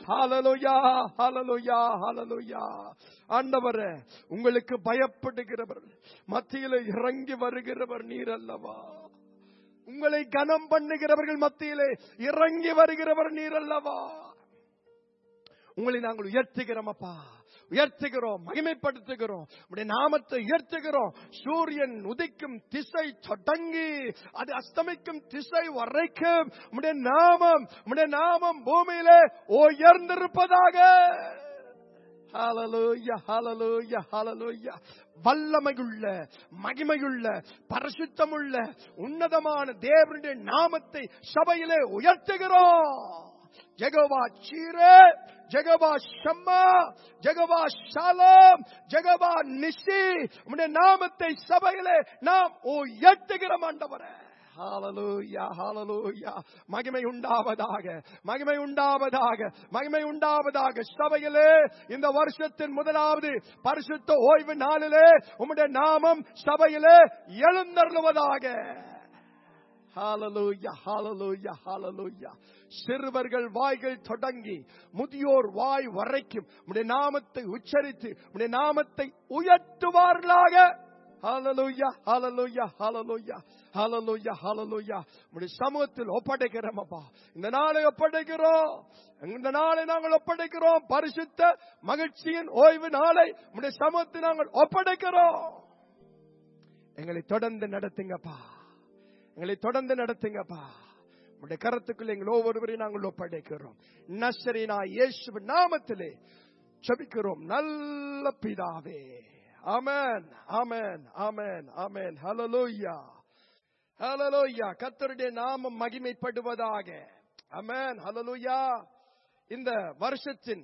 ஹalleluya ஹalleluya ஹalleluya ஆண்டவரே உங்களுக்கு பயப்படுகிறவர் மத்தியில இறங்கி வருகிறவர் நீர் அல்லவா உங்களை கனம் பண்ணுகிறவர்கள் மத்தியிலே இறங்கி வருகிறவர் நீர் அல்லவா உங்களை நாங்கள் உயர்த்துகிறோம் அப்பா உயர்த்துகிறோம் மகிமைப்படுத்துகிறோம் உடைய நாமத்தை உயர்த்துகிறோம் சூரியன் உதிக்கும் திசை தொடங்கி அது அஸ்தமிக்கும் திசை வரைக்கும் உடைய நாமம் உடைய நாமம் பூமியிலே உயர்ந்திருப்பதாக ஹalleluya ஹalleluya ஹalleluya வல்லமையுள்ள மகிமையுள்ள பரிசுத்தமுள்ள உன்னதமான தேவனுடைய நாமத்தை சபையிலே உயர்த்துகிறோம் ஜெகவா சீரே ஜெகவா ஷம்மா ஜெகவா ஷாலம் ஜெகவா நிஷி உம்முடைய நாமத்தை சபையிலே நாம் உயர்த்துகிறோம் ஆண்டவரே ஹalleluya ஹalleluya மகிமை உண்டாவதாக மகிமை உண்டாவதாக மகிமை உண்டாவதாக சபையிலே இந்த வருஷத்தின் முதலாவது பரிசுத்த ஓய்வு நாளிலே உம்முடைய நாமம் சபையிலே எழுந்தருளுவதாக ஹalleluya ஹalleluya ஹalleluya சிறுவர்கள் வாய்கள் தொடங்கி முதியோர் வாய் வரைக்கும் உடைய நாமத்தை உச்சரித்து உடைய நாமத்தை உயர்த்துவார்களாக ஹalleluya ஹalleluya ஹalleluya ஹalleluya ஹalleluya உடைய சமூகத்தில் ஒப்படைக்கிறோம் அப்பா இந்த நாளை ஒப்படைக்கிறோம் இந்த நாளை நாங்கள் ஒப்படைக்கிறோம் பரிசுத்த மகிழ்ச்சியின் ஓய்வு நாளை உடைய சமூகத்தை நாங்கள் ஒப்படைக்கிறோம் எங்களை தொடர்ந்து நடத்துங்கப்பா எங்களை தொடர்ந்து நடத்துங்கப்பா உடைய கருத்துக்குள் எங்கள் ஒவ்வொருவரையும் நாங்கள் ஒப்படைக்கிறோம் நசரினா இயேசு நாமத்திலே செபிக்கிறோம் நல்ல பிதாவே ஆமென் ஆமென் ஆமென் ஆமென் ஹalleluya ஹalleluya கர்த்தருடைய நாமம் மகிமைப்படுவதாக ஆமென் ஹalleluya இந்த வருஷத்தின்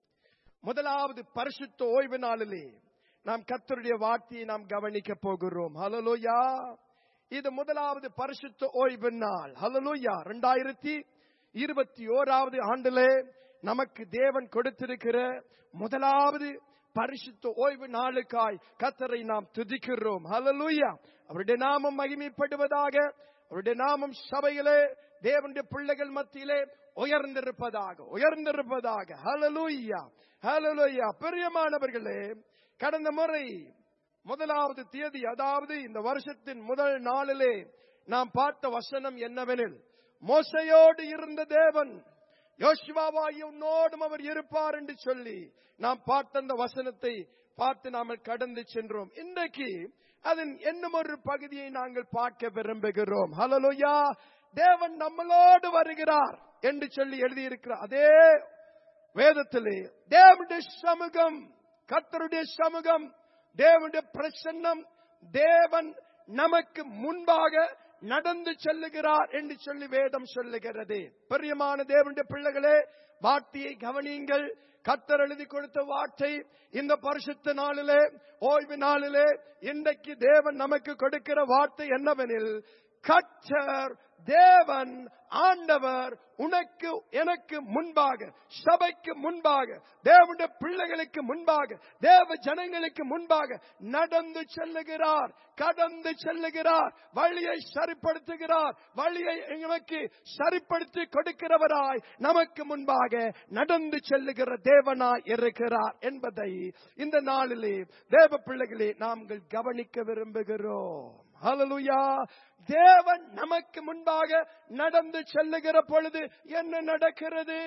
முதலாவது பரிசுத்த ஓய்வு நாளிலே நாம் கர்த்தருடைய வார்த்தையை நாம் கவனிக்க போகிறோம் ஹalleluya இது முதலாவது பரிசுத்த ஓய்வு நாள் ஹalleluya 2021 இருபத்தி ஓராவது ஆண்டிலே நமக்கு தேவன் கொடுத்திருக்கிற முதலாவது பரிசுத்த ஓய்வு நாளுக்காய் கத்தரை நாம் துதிக்கிறோம் ஹalleluya அவருடைய நாமம் மகிமைப்படுவதாக அவருடைய நாமம் சபையிலே தேவனுடைய பிள்ளைகள் மத்தியிலே உயர்ந்திருப்பதாக உயர்ந்திருப்பதாக ஹalleluya ஹalleluya பிரியமானவர்களே கடந்த முறை முதலாவது தேதி அதாவது இந்த வருஷத்தின் முதல் நாளிலே நாம் பார்த்த வசனம் என்னவெனில் மோசையோடு இருந்த தேவன் யோசுவாவாகி உன்னோடும் அவர் இருப்பார் என்று சொல்லி நாம் பார்த்த அந்த வசனத்தை பார்த்து நாம் கடந்து சென்றோம் இன்றைக்கு அதன் இன்னும் ஒரு பகுதியை நாங்கள் பார்க்க விரும்புகிறோம் ஹலலுயா தேவன் நம்மளோடு வருகிறார் என்று சொல்லி எழுதியிருக்கிறார் அதே வேதத்திலே தேவனுடைய சமூகம் கர்த்தருடைய சமூகம் தேவனுடைய பிரசன்னம் தேவன் நமக்கு முன்பாக நடந்து செல்லுகிறார் என்று சொல்லி வேதம் சொல்லுகிறது பிரியமான தேவனுடைய பிள்ளைகளே வார்த்தையை கவனியுங்கள் கத்தர் எழுதி கொடுத்த வார்த்தை இந்த பரிசுத்த நாளிலே ஓய்வு நாளிலே இன்றைக்கு தேவன் நமக்கு கொடுக்கிற வார்த்தை என்னவெனில் கத்தர் தேவன் ஆண்டவர் உனக்கு எனக்கு முன்பாக சபைக்கு முன்பாக தேவனுடைய பிள்ளைகளுக்கு முன்பாக தேவ ஜனங்களுக்கு முன்பாக நடந்து செல்லுகிறார் கடந்து செல்லுகிறார் வழியை சரிப்படுத்துகிறார் வழியை நமக்கு சரிப்படுத்தி கொடுக்கிறவராய் நமக்கு முன்பாக நடந்து செல்லுகிற தேவனாய் இருக்கிறார் என்பதை இந்த நாளிலே தேவ பிள்ளைகளே நாங்கள் கவனிக்க விரும்புகிறோம் ஹalleluya தேவன் நமக்கு முன்பாக நடந்து செல்லுகிற பொழுது என்ன நடக்கிறது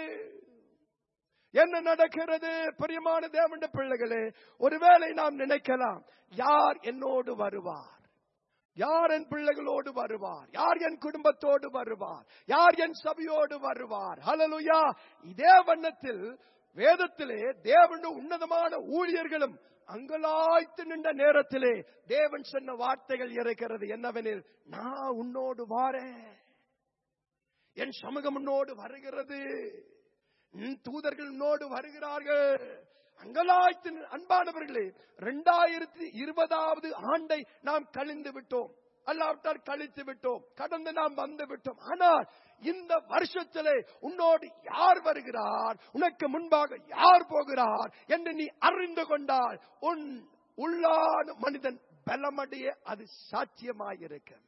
என்ன நடக்கிறது பிரியமான தேவனுடைய பிள்ளைகளே ஒருவேளை நாம் நினைக்கலாம் யார் என்னோடு வருவார் யார் என் பிள்ளைகளோடு வருவார் யார் என் குடும்பத்தோடு வருவார் யார் என் சபையோடு வருவார் ஹalleluya இதே வண்ணத்தில் வேதத்திலே தேவனுடைய உன்னதமான ஊழியர்களும் அங்கலாய்த்து நின்ற நேரத்திலே தேவன் சொன்ன வார்த்தைகள் இருக்கிறது என்னவெனில் நான் உன்னோடு வாரேன் என் சமூகம் உன்னோடு வருகிறது உன் தூதர்கள் உன்னோடு வருகிறார்கள் அங்கலாய்த்து நின்- அன்பானவர்களே இரண்டாயிரத்தி இருபதாவது ஆண்டை நாம் கழிந்து விட்டோம் அல்லாவிட்டால் கழித்து விட்டோம் கடந்து நாம் வந்து விட்டோம் ஆனால் இந்த வருஷத்திலே உன்னோடு யார் வருகிறார் உனக்கு முன்பாக யார் போகிறார் என்று நீ அறிந்து கொண்டால் உன் உள்ளான மனிதன் பலமடைய அது சாத்தியமாயிருக்கும்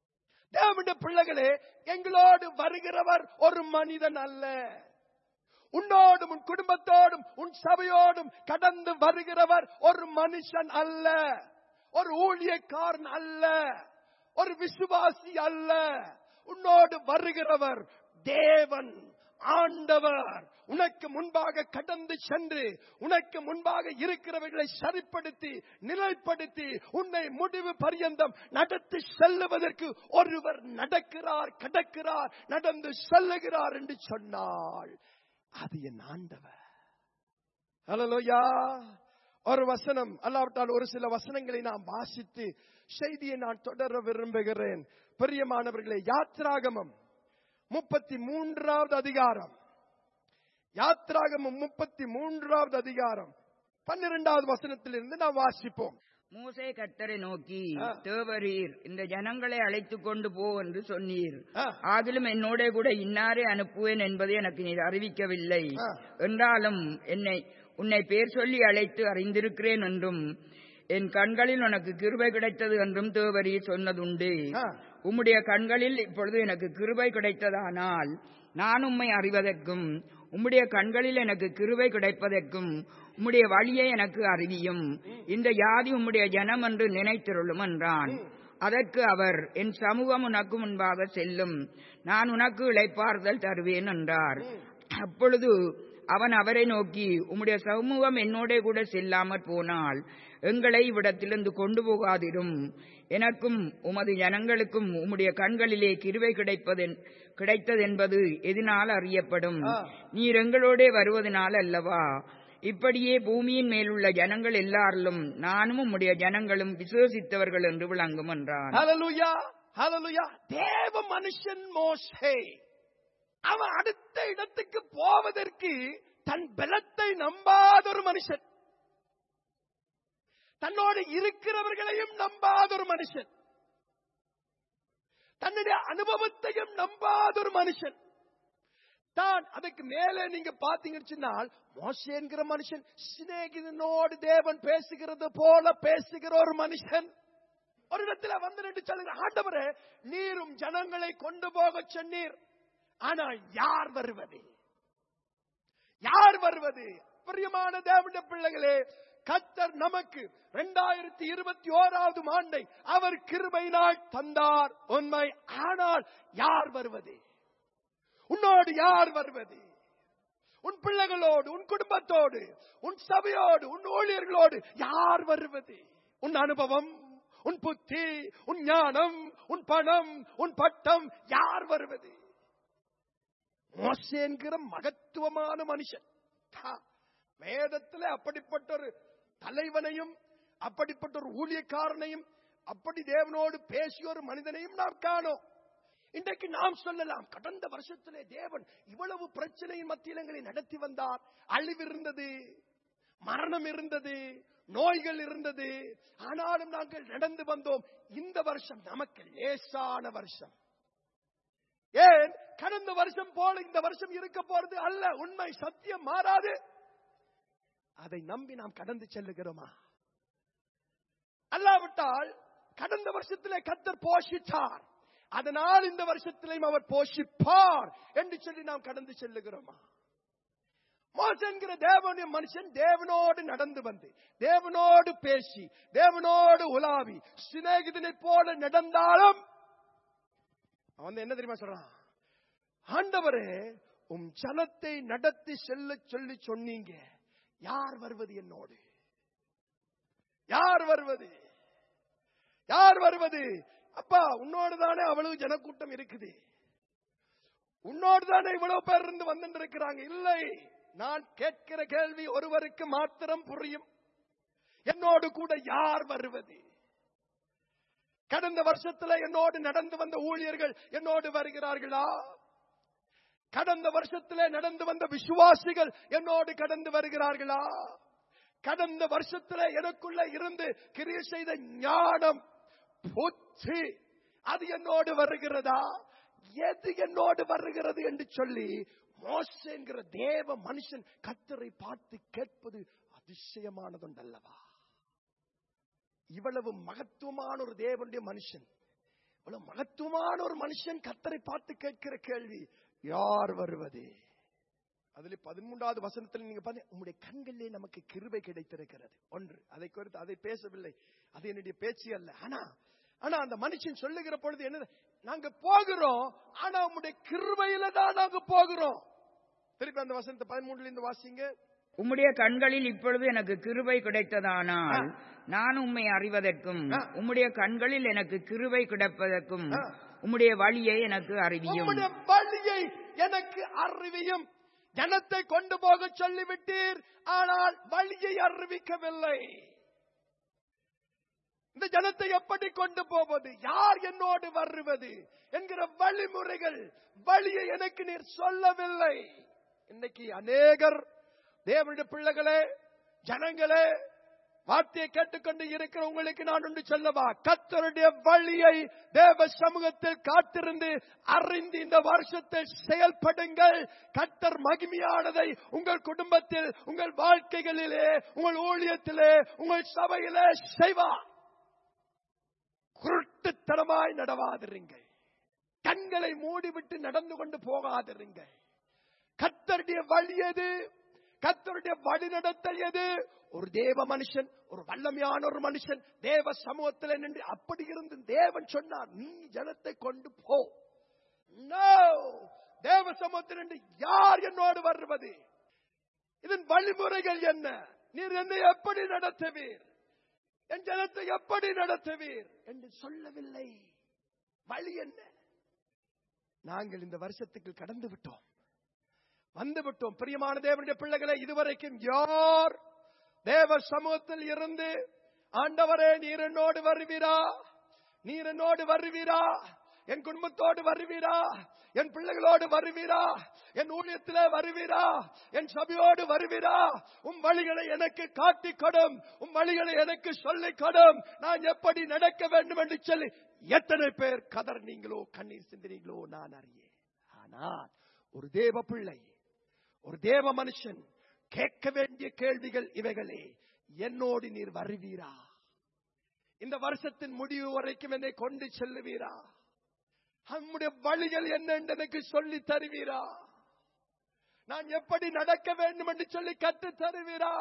தேவனுடைய பிள்ளைகளே எங்களோடு வருகிறவர் ஒரு மனிதன் அல்ல உன்னோடும் உன் குடும்பத்தோடும் உன் சபையோடும் கடந்து வருகிறவர் ஒரு மனுஷன் அல்ல ஒரு ஊழியக்காரன் அல்ல ஒரு விசுவாசி அல்ல உன்னோடு வருகிறவர் தேவன் ஆண்டவர் உனக்கு முன்பாக கடந்து சென்று உனக்கு முன்பாக இருக்கிறவர்களை சரிப்படுத்தி நிலைப்படுத்தி உன்னை முடிவு பரியந்தம் நடத்தி செல்லுவதற்கு ஒருவர் நடக்கிறார் கடக்கிறார் நடந்து செல்லுகிறார் என்று சொன்னால் அது என் ஆண்டவர் ஹலோயா ஒரு வசனம் அல்லாவிட்டால் ஒரு சில வசனங்களை நான் வாசித்து செய்தியை நான் தொடர விரும்புகிறேன் பிரியமானவர்களே யாத்ராகமம் முப்பத்தி மூன்றாவது அதிகாரம் யாத்ராகமம் முப்பத்தி மூன்றாவது அதிகாரம் பன்னிரெண்டாவது வசனத்திலிருந்து நாம் வாசிப்போம் மூசே கர்த்தரை நோக்கி ஆ. தேவரீர் இந்த ஜனங்களை அழைத்துக் கொண்டு போ என்று சொன்னீர் ஆ. ஆகிலும் என்னோட கூட இன்னாரே அனுப்புவேன் என்பதை எனக்கு நீர் அறிவிக்கவில்லை ஆ. என்றாலும் என்னை உன்னை பேர் சொல்லி அழைத்து அறிந்திருக்கிறேன் என்றும் என் கண்களில் உனக்கு கிருபை கிடைத்தது என்றும் தேவரீர் சொன்னதுண்டு ஆ. உம்முடைய கண்களில் இப்பொழுது எனக்கு கிருபை கிடைத்ததானால் நான் உம்மை அறிவதற்கும் உம்முடைய கண்களில் எனக்கு கிருபை கிடைப்பதற்கும் உம்முடைய வழியை எனக்கு அறிவியும் இந்த ஜாதி உம்முடைய ஜனம் என்று நினைத்திருளும் என்றான் அதற்கு அவர் என் சமூகம் உனக்கு முன்பாக செல்லும் நான் உனக்கு இளைப்பாறுதல் தருவேன் என்றார் அப்பொழுது அவன் அவரை நோக்கி உம்முடைய சமூகம் என்னோட கூட செல்லாமற் போனால் எங்களை இவ்விடத்திலிருந்து கொண்டு போகாதிரும் எனக்கும் உமது ஜனங்களுக்கும் உம்முடைய கண்களிலே கிருவை கிடைப்பதென் கிடைத்ததென்பது எதனால் அறியப்படும் ஆ. நீர் எங்களோடே வருவதனால் அல்லவா இப்படியே பூமியின் மேலுள்ள ஜனங்கள் எல்லாரிலும் நானும் உம்முடைய ஜனங்களும் விசுவசித்தவர்கள் என்று விளங்கும் என்றான் ஹalleluya ஹalleluya தேவ மனுஷன் மோசே அவன் அடுத்த இடத்துக்கு போவதற்கு தன் பலத்தை நம்பாத ஒரு மனுஷன் தன்னோடு இருக்கிறவர்களையும் நம்பாத ஒரு மனுஷன் தன்னுடைய அனுபவத்தையும் நம்பாத ஒரு மனுஷன் தான் அதுக்கு மேலே நீங்க பாத்தீங்கன்னு சொன்னால் மோசே என்கிற மனுஷன் சிநேகிதனோடு தேவன் பேசுகிறது போல பேசுகிற ஒரு மனுஷன் ஒரு இடத்துல வந்து நின்று சொல்லுங்க ஆண்டவரே நீரும் ஜனங்களை கொண்டு போக சொன்னீர் ஆனால் யார் வருவது யார் வருவது பிரியமான தேவனுடைய பிள்ளைகளே கத்தர் நமக்கு இரண்டாயிரத்தி இருபத்தி ஓராவது ஆண்டை அவர் கிருபையினால் தந்தார் உண்மை ஆனால் யார் வருவது உன்னோடு யார் வருவது உன் பிள்ளைகளோடு உன் குடும்பத்தோடு உன் சபையோடு உன் ஊழியர்களோடு யார் வருவது உன் அனுபவம் உன் புத்தி உன் ஞானம் உன் பணம் உன் பட்டம் யார் வருவது மோசே என்கிற மகத்துவமான மனுஷன் தா, வேதத்துல அப்படிப்பட்ட ஒரு தலைவனையும் அப்படிப்பட்ட ஒரு ஊழியக்காரனையும் அப்படி தேவனோடு பேசிய ஒரு மனிதனையும் நாம் காணோம் இன்றைக்கு நாம் சொல்லலாம் கடந்த வருஷத்திலே தேவன் இவ்வளவு பிரச்சனையின் மத்தியில் எங்களை நடத்தி வந்தார் அழிவு இருந்தது மரணம் இருந்தது நோய்கள் இருந்தது ஆனாலும் நாங்கள் நடந்து வந்தோம் இந்த வருஷம் நமக்கு லேசான வருஷம் ஏன் கடந்த வருஷம் போல இந்த வருஷம் இருக்க போறது அல்ல உண்மை சத்தியம் மாறாது அதை நம்பி நாம் கடந்து செல்லுகிறோமா அல்லாவிட்டால் கடந்த வருஷத்திலே கத்தர் போஷித்தார் அதனால் இந்த வருஷத்திலேயும் அவர் போஷிப்பார் என்று சொல்லி நாம் கடந்து செல்லுகிறோமா மோச என்கிற தேவனுடைய மனுஷன் தேவனோடு நடந்து வந்து தேவனோடு பேசி தேவனோடு உலாவி சிநேகிதனை போல நடந்தாலும் அவன் என்ன தெரியுமா சொல்றான் ஆண்டவரே உம் ஜனத்தை நடத்தி செல்ல சொல்லி சொன்னீங்க யார் வருவது என்னோடு யார் வருவது யார் வருவது அப்பா உன்னோடு தானே அவ்வளவு ஜனக்கூட்டம் இருக்குது உன்னோடு தானே இவ்வளவு பேர் இருந்து வந்துட்டு இருக்கிறாங்க இல்லை நான் கேட்கிற கேள்வி ஒருவருக்கு மாத்திரம் புரியும் என்னோடு கூட யார் வருவது கடந்த வருஷத்துல என்னோடு நடந்து வந்த ஊழியர்கள் என்னோடு வருகிறார்களா கடந்த வருஷத்திலே நடந்து வந்த விசுவாசிகள் என்னோடு கடந்து வருகிறார்களா கடந்த வருஷத்துல எனக்குள்ள இருந்து கிரியை செய்த ஞானம் புத்தி அது என்னோடு வருகிறதா எது என்னோடு வருகிறது என்று சொல்லி மோசங்கிற தேவ மனுஷன் கத்தரை பார்த்து கேட்பது அதிசயமானதுண்டல்லவா இவ்வளவு மகத்துவமான ஒரு தேவனுடைய மனுஷன் இவ்வளவு மகத்துவமான ஒரு மனுஷன் கத்தரை பார்த்து கேட்கிற கேள்வி யார் வருவது அதுல பதிமூன்றாவது வசனத்தில் நீங்க பாத்தீங்க உங்களுடைய கண்களிலே நமக்கு கிருபை கிடைத்திருக்கிறது ஒன்று அதை குறித்து அதை பேசவில்லை அது என்னுடைய பேச்சு அல்ல ஆனா ஆனா அந்த மனுஷன் சொல்லுகிற பொழுது என்ன நாங்க போகிறோம் ஆனா உங்களுடைய கிருபையில தான் நாங்க போகிறோம் திருப்பி அந்த வசனத்தை பதிமூணுல இருந்து வாசிங்க உம்முடைய கண்களில் இப்பொழுது எனக்கு கிருபை கிடைத்ததானால் நான் உம்மை அறிவதற்கும் ஆ. உம்முடைய கண்களில் எனக்கு கிருபை கிடைப்பதற்கும் ஆ. உம்முடைய வழியை எனக்கு அறிவியும் உம்முடைய வழியை எனக்கு அறிவியும் ஜனத்தை கொண்டு போக சொல்லிவிட்டீர் ஆனால் வழியை அறிவிக்கவில்லை இந்த ஜனத்தை எப்படி கொண்டு போவது யார் என்னோடு வருவது என்கிற வழிமுறைகள் வழியை எனக்கு நீர் சொல்லவில்லை இன்னைக்கு அநேகர் தேவனுடைய பிள்ளைகளே ஜனங்களே வார்த்தையை கேட்டுக்கொண்டு இருக்கிற உங்களுக்கு நான் ஒன்று சொல்லவா கத்தருடைய வழியை தேவ சமூகத்தில் காத்திருந்து அறிந்து இந்த வருஷத்தில் செயல்படுங்கள் கத்தர் மகிமையானதை உங்கள் குடும்பத்தில் உங்கள் வாழ்க்கைகளிலே உங்கள் ஊழியத்திலே உங்கள் சபையிலே செய்வார் குருட்டுத்தனமாய் நடவாதிருங்கள் கண்களை மூடிவிட்டு நடந்து கொண்டு போகாதிருங்கள் கத்தருடைய வழி எது கத்தருடைய வழி நடத்தல் எது ஒரு தேவ மனுஷன் ஒரு வல்லமையான ஒரு மனுஷன் தேவ சமூகத்தில் நின்று அப்படி இருந்து தேவன் சொன்னார் நீ ஜனத்தை கொண்டு போ No! தேவ சமூகத்தில் நின்று யார் என்னோடு வருவது இதன் வழிமுறைகள் என்ன நீர் என்னை எப்படி நடத்துவீர் என் ஜனத்தை எப்படி நடத்துவீர் என்று சொல்லவில்லை வழி என்ன நாங்கள் இந்த வருஷத்துக்கு கடந்து விட்டோம் வந்து விட்டோம் பிரியமான தேவனுடைய பிள்ளைகளை இதுவரைக்கும் யார் தேவ சமூகத்தில் இருந்து ஆண்டவரே நீர் என்னோடு வருவீரா நீர் என்னோடு வருவீரா என் குடும்பத்தோடு வருவீரா என் பிள்ளைகளோடு வருவீரா என் ஊழியத்திலே வருவீரா என் சபையோடு வருவீரா உம் வழிகளை எனக்கு காட்டிக் கொடும் உம் வழிகளை எனக்கு சொல்லிக் கொடும் நான் எப்படி நடக்க வேண்டும் என்று சொல்லி எத்தனை பேர் கதறினீங்களோ கண்ணீர் சிந்தினீங்களோ நான் அறியேன் ஆனால் ஒரு தேவ பிள்ளை ஒரு தேவ மனுஷன் கேட்க வேண்டிய கேள்விகள் இவைகளே என்னோடு நீர் வருவீரா இந்த வருஷத்தின் முடிவு வரைக்கும் என்னை கொண்டு செல்லுவீரா நம்முடைய வழிகள் என்ன என்று எனக்கு சொல்லி தருவீரா நான் எப்படி நடக்க வேண்டும் என்று சொல்லி கற்று தருவீரா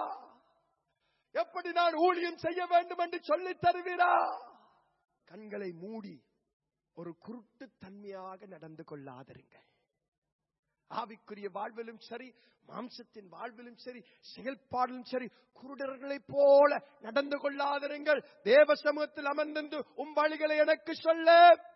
எப்படி நான் ஊழியம் செய்ய வேண்டும் என்று சொல்லி தருவீரா கண்களை மூடி ஒரு குருட்டு தன்மையாக நடந்து கொள்ளாதிருங்கள் ஆவிக்குரிய வாழ்விலும் சரி மாம்சத்தின் வாழ்விலும் சரி செயல்பாடிலும் சரி குருடர்களைப் போல நடந்து கொள்ளாதிருங்கள் தேவ சமூகத்தில் அமர்ந்து உம் வழிகளை எனக்கு சொல்ல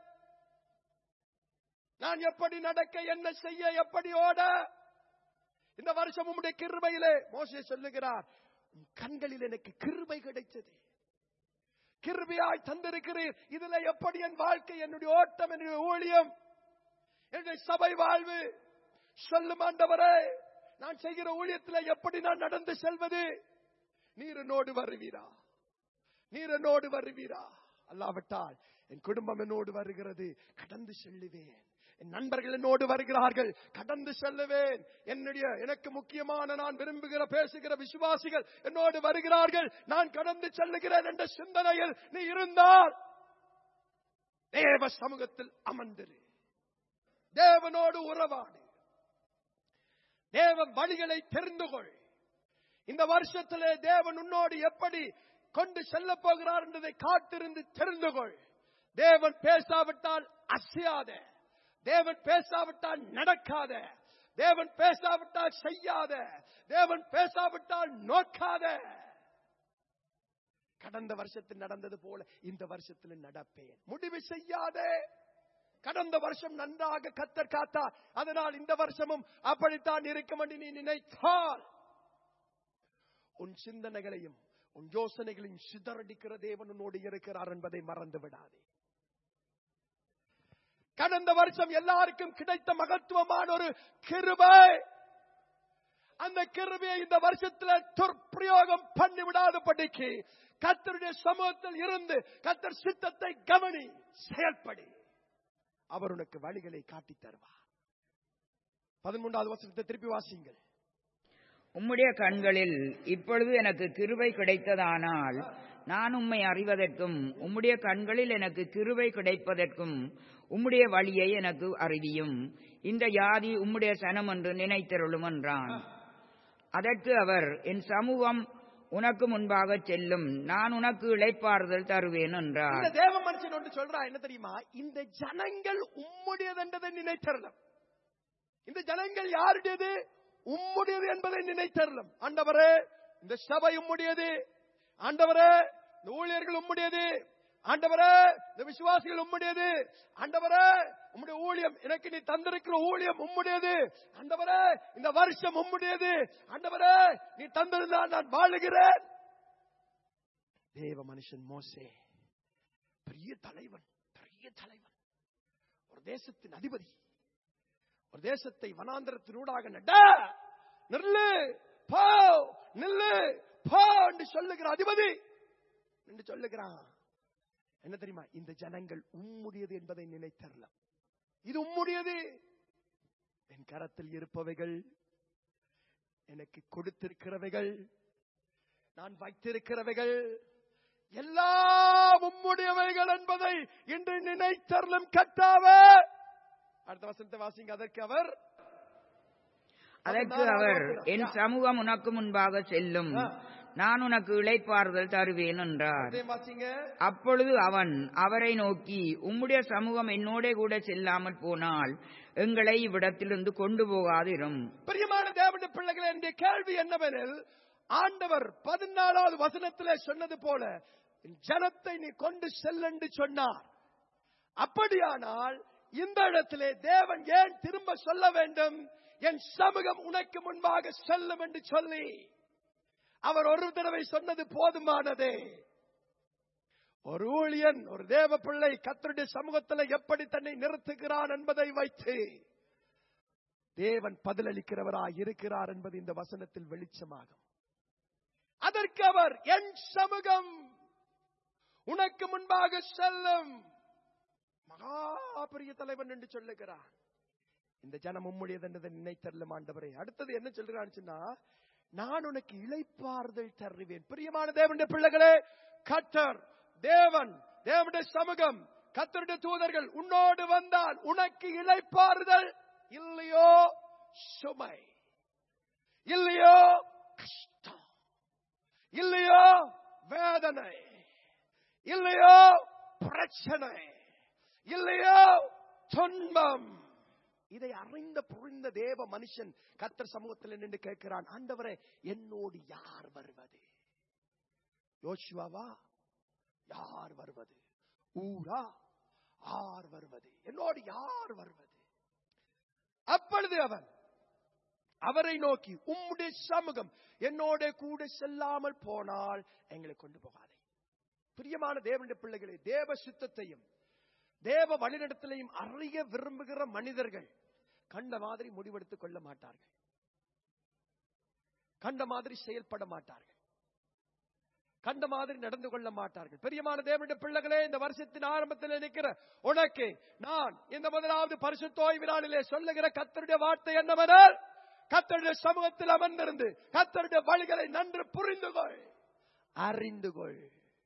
நான் எப்படி நடக்க என்ன செய்ய எப்படி ஓட இந்த வருஷம் உம்முடைய கிருபையிலே மோசே சொல்லுகிறார் உம் கண்களில் எனக்கு கிருபை கிடைத்தது கிருபையாய் தந்திருக்கிறீர் இதுல எப்படி என் வாழ்க்கை என்னுடைய ஓட்டம் என்னுடைய ஊழியம் என்னுடைய சபை வாழ்வு சொல்லும் ஆண்டவரே நான் செய்கிற ஊழியத்தில் எப்படி நான் நடந்து செல்வது நீர் என்னோடு வருவீரா நீர் என்னோடு வருவீரா அல்லாவிட்டால் என் குடும்பம் என்னோடு வருகிறது கடந்து செல்லுவேன் என் நண்பர்கள் என்னோடு வருகிறார்கள் கடந்து செல்லுவேன் என்னுடைய எனக்கு முக்கியமான நான் விரும்புகிற பேசுகிற விசுவாசிகள் என்னோடு வருகிறார்கள் நான் கடந்து செல்லுகிறேன் என்ற சிந்தனையில் நீ இருந்தால் தேவ சமூகத்தில் அமர்ந்திரு தேவனோடு உறவாடு தேவன் வழிகளை தெரிந்து கொள் இந்த வருஷத்திலே தேவன் உன்னோடு எப்படி கொண்டு செல்ல போகிறார் என்பதை காத்திருந்து தெரிந்து கொள் தேவன் பேசாவிட்டால் அசையாத தேவன் பேசாவிட்டால் நடக்காத தேவன் பேசாவிட்டால் செய்யாத தேவன் பேசாவிட்டால் நோக்காத கடந்த வருஷத்தில் நடந்தது போல இந்த வருஷத்தில் நடப்பேன் முடிவு செய்யாதே கடந்த வருஷம் நன்றாக கத்தர் காத்தார் அதனால் இந்த வருஷமும் அப்படித்தான் இருக்கும் என்று நீ நினைத்தால் உன் சிந்தனைகளையும் உன் யோசனைகளையும் சிதறடிக்கிற தேவன் உன்னோடு இருக்கிறார் என்பதை மறந்து விடாதே கடந்த வருஷம் எல்லாருக்கும் கிடைத்த மகத்துவமான ஒரு கிருபை அந்த கிருபையை இந்த வருஷத்துல துர்பிரயோகம் பண்ணி விடாதபடிக்கு கத்தருடைய சமூகத்தில் இருந்து கத்தர் சித்தத்தை கவனி செயல்படி அவர் உனக்கு வழிகளை காட்டித் தருவார் பதிமூன்றாவது வசனத்தை திருப்பி வாசிங்கள் உம்முடைய கண்களில் இப்பொழுது எனக்கு கிருபை கிடைத்ததானால் நான் உம்மை அறிவதற்கும் உம்முடைய கண்களில் எனக்கு கிருபை கிடைப்பதற்கும் உம்முடைய வழியை எனக்கு அறிவியும் இந்த யாதி உம்முடைய சனம் என்று நினைத்தருளும் என்றான் அதற்கு அவர் என் சமூகம் உனக்கு முன்பாக செல்லும் நான் உனக்கு இளைப்பாறுதல் தருவேன் என்றார் இந்த தேவ மனுஷன் ஒன்று சொல்றா என்ன தெரியுமா இந்த ஜனங்கள் உம்முடையது என்றதை நினைத்தரலாம் இந்த ஜனங்கள் யாருடையது உம்முடையது என்பதை நினைத்தரலாம் ஆண்டவரே இந்த சபை உம்முடையது ஆண்டவரே இந்த ஊழியர்கள் உம்முடையது ஆண்டவரே இந்த விசுவாசிகள் உம்முடையது ஆண்டவரே உம்முடைய ஊழியம் எனக்கு நீ தந்திருக்கிற ஊழியம் உம்முடையது ஆண்டவரே இந்த வருஷம் உம்முடையது ஆண்டவரே நீ தந்திருந்தால் நான் வாழுகிறேன் தேவ மனுஷன் மோசே பெரிய தலைவன் பெரிய தலைவன் ஒரு தேசத்தின் அதிபதி ஒரு தேசத்தை வனாந்திரத்தினூடாக நட நில்லு போ நில்லு போ என்று சொல்லுகிற அதிபதி என்று சொல்லுகிறான் என்ன தெரியுமா இந்த ஜனங்கள் உம்முடையது என்பதை நினைத்தரலாம் இது உம்முடையது என் கரத்தில் இருப்பவைகள் எனக்கு கொடுத்திருக்கிறவைகள் நான் வைத்திருக்கிறவைகள் எல்லாம் உம்முடையவைகள் என்பதை இன்று நினைத்தரலும் கட்டாவே அடுத்த வசனத்தை வாசிங்க அதற்கு அவர் அதற்கு அவர் என் சமூகம் உனக்கு முன்பாக செல்லும் ஆ. நான் உனக்கு இளைப்பாறுதல் தருவேன் என்றார் அதையும் வாசிங்க அப்பொழுது அவன் அவரை நோக்கி உம்முடைய சமூகம் என்னோட கூட செல்லாமல் போனால் எங்களை இவ்விடத்திலிருந்து கொண்டு போகாதிரும் பிரியமான தேவனுடைய பிள்ளைகளே என்னுடைய கேள்வி என்னவெனில் ஆண்டவர் பதினாலாவது வசனத்திலே சொன்னது போல என் ஜனத்தை நீ கொண்டு செல்லென்று சொன்னார் அப்படியானால் இந்த இடத்திலே தேவன் ஏன் திரும்ப சொல்ல வேண்டும் என் சமூகம் உனக்கு முன்பாக செல்லும் என்று சொல்லி அவர் ஒரு தடவை சொன்னது போதுமானதே ஒரு ஊழியன் ஒரு தேவ பிள்ளை கத்தருடைய சமூகத்தில் எப்படி தன்னை நிறுத்துகிறான் என்பதை வைத்து தேவன் பதிலளிக்கிறவராய் இருக்கிறார் என்பது இந்த வசனத்தில் வெளிச்சமாகும் அதற்கு அவர் என் சமூகம் உனக்கு முன்பாக செல்லும் மகா பெரிய தலைவன் என்று சொல்லுகிறார் இந்த ஜனம் உம்முடையது என்றதை நினைத்தரலும் ஆண்டவரே அடுத்தது என்ன சொல்றான்னு சொன்னா நான் உனக்கு இளைப்பாறுதல் தருவேன் பிரியமான தேவனுடைய பிள்ளைகளே கத்தர் தேவன் தேவனுடைய சமூகம் கத்தருடைய தூதர்கள் உன்னோடு வந்தால் உனக்கு இளைப்பாறுதல் இல்லையோ சுமை இல்லையோ கஷ்டம் இல்லையோ வேதனை இல்லையோ பிரச்சனை இல்லையோ துன்பம் இதை அறிந்த புரிந்த தேவ மனுஷன் கத்தர் சமூகத்தில் நின்று கேட்கிறான் ஆண்டவரே என்னோடு யார் வருவது யோசுவாவா யார் வருவது ஊரா யார் வருவது என்னோடு யார் வருவது அப்பொழுது அவன் அவரை நோக்கி உம்முடைய சமூகம் என்னோட கூட செல்லாமல் போனால் எங்களை கொண்டு போகாதே பிரியமான தேவனுடைய பிள்ளைகளே தேவ சித்தத்தையும் தேவ வழிநடத்தலையும் அறிய விரும்புகிற மனிதர்கள் கண்ட மாதிரி முடிவெடுத்துக் கொள்ள மாட்டார்கள் கண்ட மாதிரி செயல்பட மாட்டார்கள் கண்ட மாதிரி நடந்து கொள்ள மாட்டார்கள் பெரியமான தேவனுடைய பிள்ளைகளே இந்த வருஷத்தின் ஆரம்பத்தில் நிற்கிற உனக்கு நான் இந்த முதலாவது பரிசுத்தோய் விழாவிலே சொல்லுகிற கத்தருடைய வார்த்தை என்னவென்றால் கத்தருடைய சமூகத்தில் அமர்ந்திருந்து கத்தருடைய வழிகளை நன்று புரிந்து கொள் அறிந்து கொள்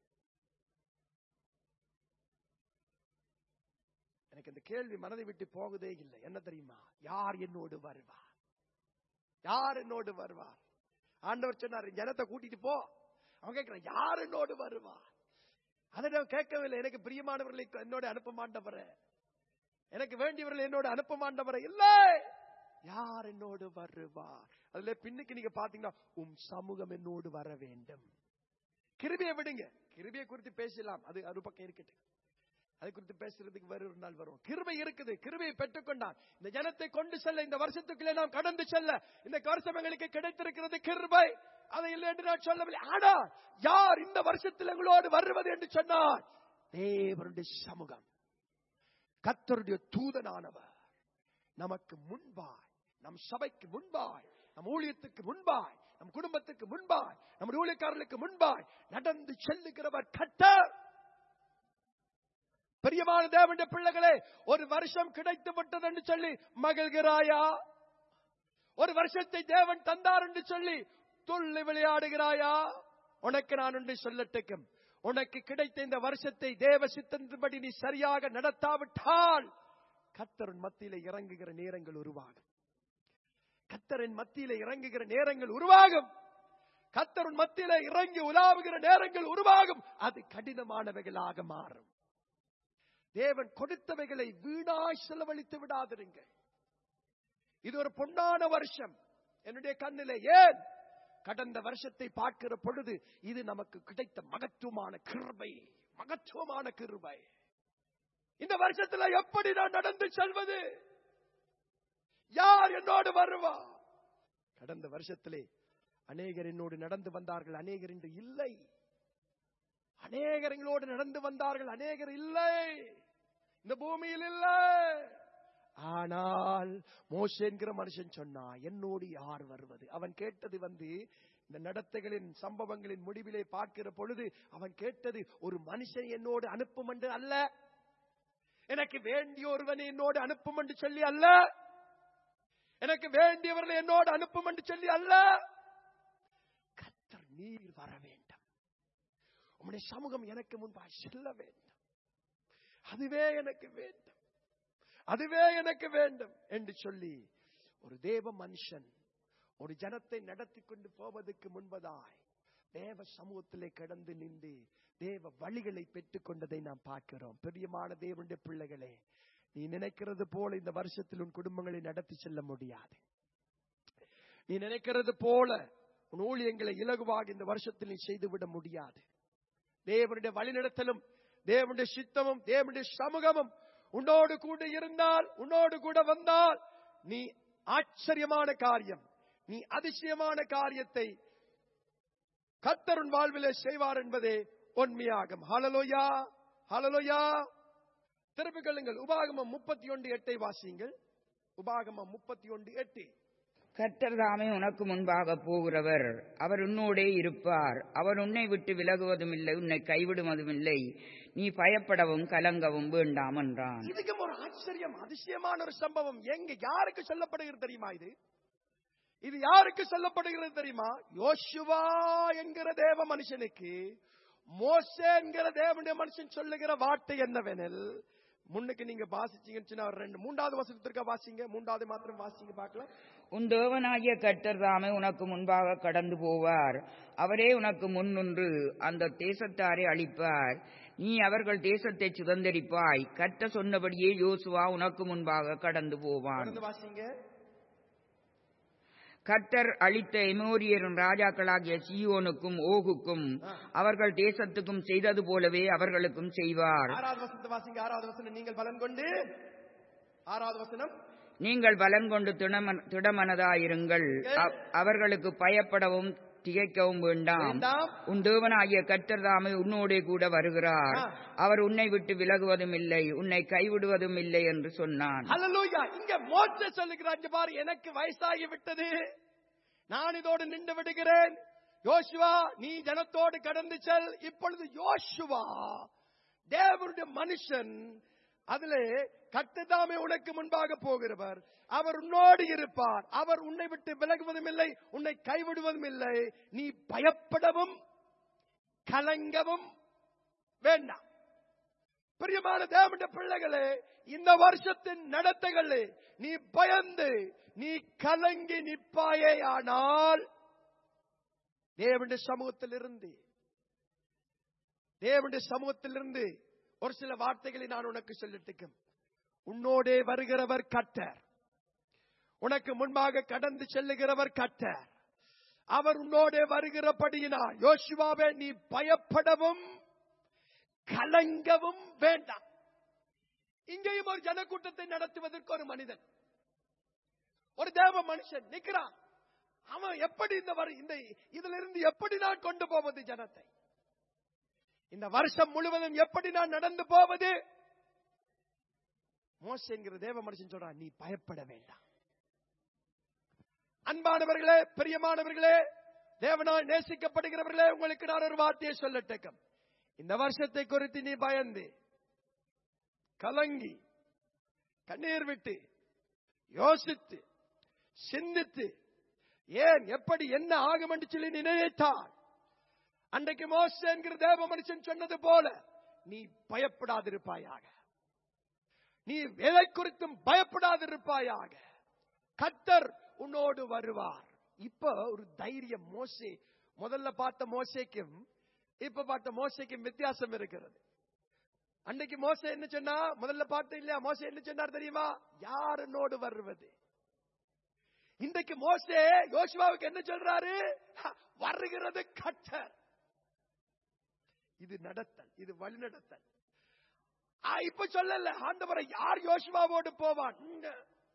எனக்கு இந்த கேள்வி மனதை விட்டு போகுதே இல்லை என்ன தெரியுமா யார் என்னோடு வருவார் யார் என்னோடு வருவார் ஆண்டவர் சொன்னார் ஜனத்தை கூட்டிட்டு போ அவன் கேட்கிறான் யார் என்னோடு வருவார் அதை நான் கேட்கவில்லை எனக்கு பிரியமானவர்களை என்னோட அனுப்ப மாட்டவர எனக்கு வேண்டியவர்கள் என்னோட அனுப்ப மாட்டவர இல்லை யார் என்னோடு வருவார் அதுல பின்னுக்கு நீங்க பாத்தீங்கன்னா உம் சமூகம் என்னோடு வர வேண்டும் கிருபியை விடுங்க கிருபியை குறித்து பேசலாம் அது ஒரு பக்கம் இருக்கட்டும் அதை குறித்து பேசுறதுக்கு வேறு ஒரு நாள் வரும் கிருபை இருக்குது கிருபையை பெற்றுக்கொண்டான் இந்த ஜனத்தை கொண்டு செல்ல இந்த வருஷத்துக்குள்ளே நாம் கடந்து செல்ல இந்த வருஷம் எங்களுக்கு கிடைத்திருக்கிறது கிருபை அதை இல்லை என்று நான் சொல்லவில்லை ஆனா யார் இந்த வருஷத்தில் எங்களோடு வருவது என்று சொன்னார் தேவனுடைய சமூகம் கத்தருடைய தூதனானவர் நமக்கு முன்பாய் நம் சபைக்கு முன்பாய் நம் ஊழியத்துக்கு முன்பாய் நம் குடும்பத்துக்கு முன்பாய் நம்முடைய ஊழியக்காரர்களுக்கு முன்பாய் நடந்து செல்லுகிறவர் கட்டர் பெரியமான தேவனுடைய பிள்ளைகளே ஒரு வருஷம் கிடைத்து விட்டது என்று சொல்லி மகிழ்கிறாயா ஒரு வருஷத்தை தேவன் தந்தார் என்று சொல்லி துள்ளி விளையாடுகிறாயா உனக்கு நான் ஒன்று சொல்லட்டுக்கும் உனக்கு கிடைத்த இந்த வருஷத்தை தேவ சித்தத்தின்படி நீ சரியாக நடத்தாவிட்டால் கத்தரின் மத்தியில இறங்குகிற நேரங்கள் உருவாகும் கத்தரின் மத்தியில இறங்குகிற நேரங்கள் உருவாகும் கத்தரின் மத்தியில இறங்கி உலாவுகிற நேரங்கள் உருவாகும் அது கடினமானவைகளாக மாறும் தேவன் கொடுத்தவைகளை வீணாய் செலவழித்து விடாதிருங்கள் இது ஒரு பொன்னான வருஷம் என்னுடைய கண்ணிலே ஏன் கடந்த வருஷத்தை பார்க்கிற பொழுது இது நமக்கு கிடைத்த மகத்துவமான கிருபை மகத்துவமான கிருபை இந்த வருஷத்துல எப்படி நான் நடந்து செல்வது யார் என்னோடு வருவா கடந்த வருஷத்திலே அநேகர் என்னோடு நடந்து வந்தார்கள் அநேகர் இன்று இல்லை அநேகர் எங்களோடு நடந்து வந்தார்கள் அநேகர் இல்லை இந்த பூமியில் இல்லை ஆனால் மோசே என்கிற மனுஷன் சொன்னா என்னோடு யார் வருவது அவன் கேட்டது வந்து இந்த நடத்தைகளின் சம்பவங்களின் முடிவிலே பார்க்கிற பொழுது அவன் கேட்டது ஒரு மனுஷன் என்னோடு அனுப்பும் என்று அல்ல எனக்கு வேண்டிய ஒருவனை என்னோடு அனுப்பும் என்று சொல்லி அல்ல எனக்கு வேண்டியவர்களை என்னோடு அனுப்பும் என்று சொல்லி அல்ல கத்தர் நீர் வர வேண்டும் உம்முடைய சமூகம் எனக்கு முன்பாய் செல்ல வேண்டும் அதுவே எனக்கு வேண்டும் அதுவே எனக்கு வேண்டும் என்று சொல்லி ஒரு தேவ மனுஷன் ஒரு ஜனத்தை நடத்தி கொண்டு போவதற்கு முன்பதாய் தேவ சமூகத்திலே கடந்து நின்று தேவ வழிகளை பெற்றுக் கொண்டதை நாம் பார்க்கிறோம் பிரியமான தேவனுடைய பிள்ளைகளே நீ நினைக்கிறது போல இந்த வருஷத்தில் உன் குடும்பங்களை நடத்தி செல்ல முடியாது நீ நினைக்கிறது போல உன் ஊழியங்களை இலகுவாக இந்த வருஷத்தில் நீ செய்துவிட முடியாது தேவனுடைய வழிநடத்தலும் தேவனுடைய சித்தமும் தேவனுடைய சமூகமும் உன்னோடு கூட இருந்தால் உன்னோடு கூட வந்தால் நீ ஆச்சரியமான காரியம் நீ அதிசயமான காரியத்தை கத்தருன் வாழ்விலே செய்வார் என்பதே உண்மையாகும் ஹலலோயா ஹலலோயா திருப்பிக் கொள்ளுங்கள் உபாகமம் முப்பத்தி ஒன்று எட்டை வாசியுங்கள் உபாகமம் முப்பத்தி ஒன்று எட்டு கர்த்தர் தாமே உனக்கு முன்பாக போகிறவர் அவர் உன்னோடே இருப்பார் அவர் உன்னை விட்டு விலகுவதும் இல்லை உன்னை கைவிடுவதும் இல்லை நீ பயப்படவும் கலங்கவும் வேண்டாம் என்றான் இதுக்கும் ஒரு ஆச்சரியம் அதிசயமான ஒரு சம்பவம் எங்க யாருக்கு சொல்லப்படுகிறது தெரியுமா இது இது யாருக்கு சொல்லப்படுகிறது தெரியுமா யோசுவா என்கிற தேவ மனுஷனுக்கு மோசே என்கிற தேவனுடைய மனுஷன் சொல்லுகிற வார்த்தை என்னவெனில் முன்னுக்கு நீங்க வாசிச்சீங்கன்னு சொன்னா ஒரு ரெண்டு மூன்றாவது வசனத்திற்கா வாசிங்க மூன்றாவது மாத்திரம் வாசிங்க பார்க்கலாம் உன் தேவனாகிய கர்த்தர் தாமே உனக்கு முன்பாக கடந்து போவார் அவரே உனக்கு முன்னின்று அந்த தேசத்தாரை அழிப்பார் நீ அவர்கள் தேசத்தை சுதந்தரிப்பாய் கர்த்தர் சொன்னபடியே யோசுவா உனக்கு முன்பாக கடந்து போவான் தொடர்ந்து வாசிங்க கர்த்தர் அளித்த எமோரியரின் ராஜாக்களாகிய சீயோனுக்கும் ஓகுக்கும் அவர்கள் தேசத்துக்கும் செய்தது போலவே அவர்களுக்கும் செய்வார் ஆறாவது வசனத்தை வாசிங்க ஆறாவது வசனம் நீங்கள் பலன் கொண்டு ஆறாவது வசனம் நீங்கள் பலன் கொண்டு திடமன- திடமனதாயிருங்கள் அ- அவர்களுக்கு பயப்படவும் திகைக்கவும் வேண்டாம் வேண்டாம். உன் தேவனாகிய கர்த்தர் தாமே உன்னோடே கூட வருகிறார் ஆ. அவர் உன்னை விட்டு விலகுவதும் இல்லை உன்னை கைவிடுவதும் இல்லை என்று சொன்னான் ஹalleluya இங்க மோசே சொல்லுகிறான் இங்க பாரு எனக்கு வயசாகி விட்டது நான் இதோடு நின்று விடுகிறேன் யோசுவா நீ ஜனத்தோடு கடந்து செல் இப்பொழுது யோசுவா தேவனுடைய மனுஷன் அதிலே கட்டுதாமே உனக்கு முன்பாக போகிறவர் அவர் உன்னோடு இருப்பார் அவர் உன்னை விட்டு விலகுவதும் இல்லை உன்னை கைவிடுவதும் இல்லை நீ பயப்படவும் கலங்கவும் வேண்டாம் பிரியமான தேவனுடைய பிள்ளைகளே இந்த வருஷத்தின் நடத்தைகளே நீ பயந்து நீ கலங்கி நிற்பாயே ஆனால் தேவனுடைய சமூகத்திலிருந்து தேவனுடைய சமூகத்திலிருந்து ஒரு சில வார்த்தைகளை நான் உனக்கு சொல்லட்டுக்கும் உன்னோடே வருகிறவர் கட்டர் உனக்கு முன்பாக கடந்து செல்லுகிறவர் கட்டர் அவர் உன்னோடே வருகிறபடியினால் யோசுவாவே நீ பயப்படவும் கலங்கவும் வேண்டாம் இங்கேயும் ஒரு ஜனக்கூட்டத்தை நடத்துவதற்கு ஒரு மனிதன் ஒரு தேவ மனுஷன் நிக்கிறான் அவன் எப்படி இந்த வரு- இந்த இதுல இருந்து எப்படி நான் கொண்டு போவது ஜனத்தை இந்த வருஷம் முழுவதும் எப்படி நான் நடந்து போவது மோசங்கிற தேவ மனுஷன் சொல்றான் நீ பயப்பட வேண்டாம் அன்பானவர்களே பிரியமானவர்களே தேவனால் நேசிக்கப்படுகிறவர்களே உங்களுக்கு நான் ஒரு வார்த்தையை சொல்லட்டேக்கம் இந்த வருஷத்தை குறித்து நீ பயந்து கலங்கி கண்ணீர் விட்டு யோசித்து சிந்தித்து ஏன் எப்படி என்ன ஆகும் என்று சொல்லி நீ நினைத்தால் அன்றைக்கு மோசே என்கிற தேவ மனுஷன் சொன்னது போல நீ பயப்படாதிருப்பாயாக நீ எதை குறித்தும் பயப்படாதிருப்பாயாக கத்தர் உன்னோடு வருவார் இப்ப ஒரு தைரியம் மோசே முதல்ல பார்த்த மோசேக்கும் இப்ப பார்த்த மோசேக்கும் வித்தியாசம் இருக்கிறது அன்னைக்கு மோசே என்ன சொன்னா முதல்ல பார்த்த இல்லையா மோசே என்ன சொன்னார் தெரியுமா யார் என்னோடு வருவது இன்றைக்கு மோசே யோசுவாவுக்கு என்ன சொல்றாரு ஹ, வருகிறது கட்டர் இது நடத்தல் இது வழிநடத்தல் ஆ, இப்ப சொல்லல ஆண்டவரை யார் யோசுவாவோடு போவான் இங்க.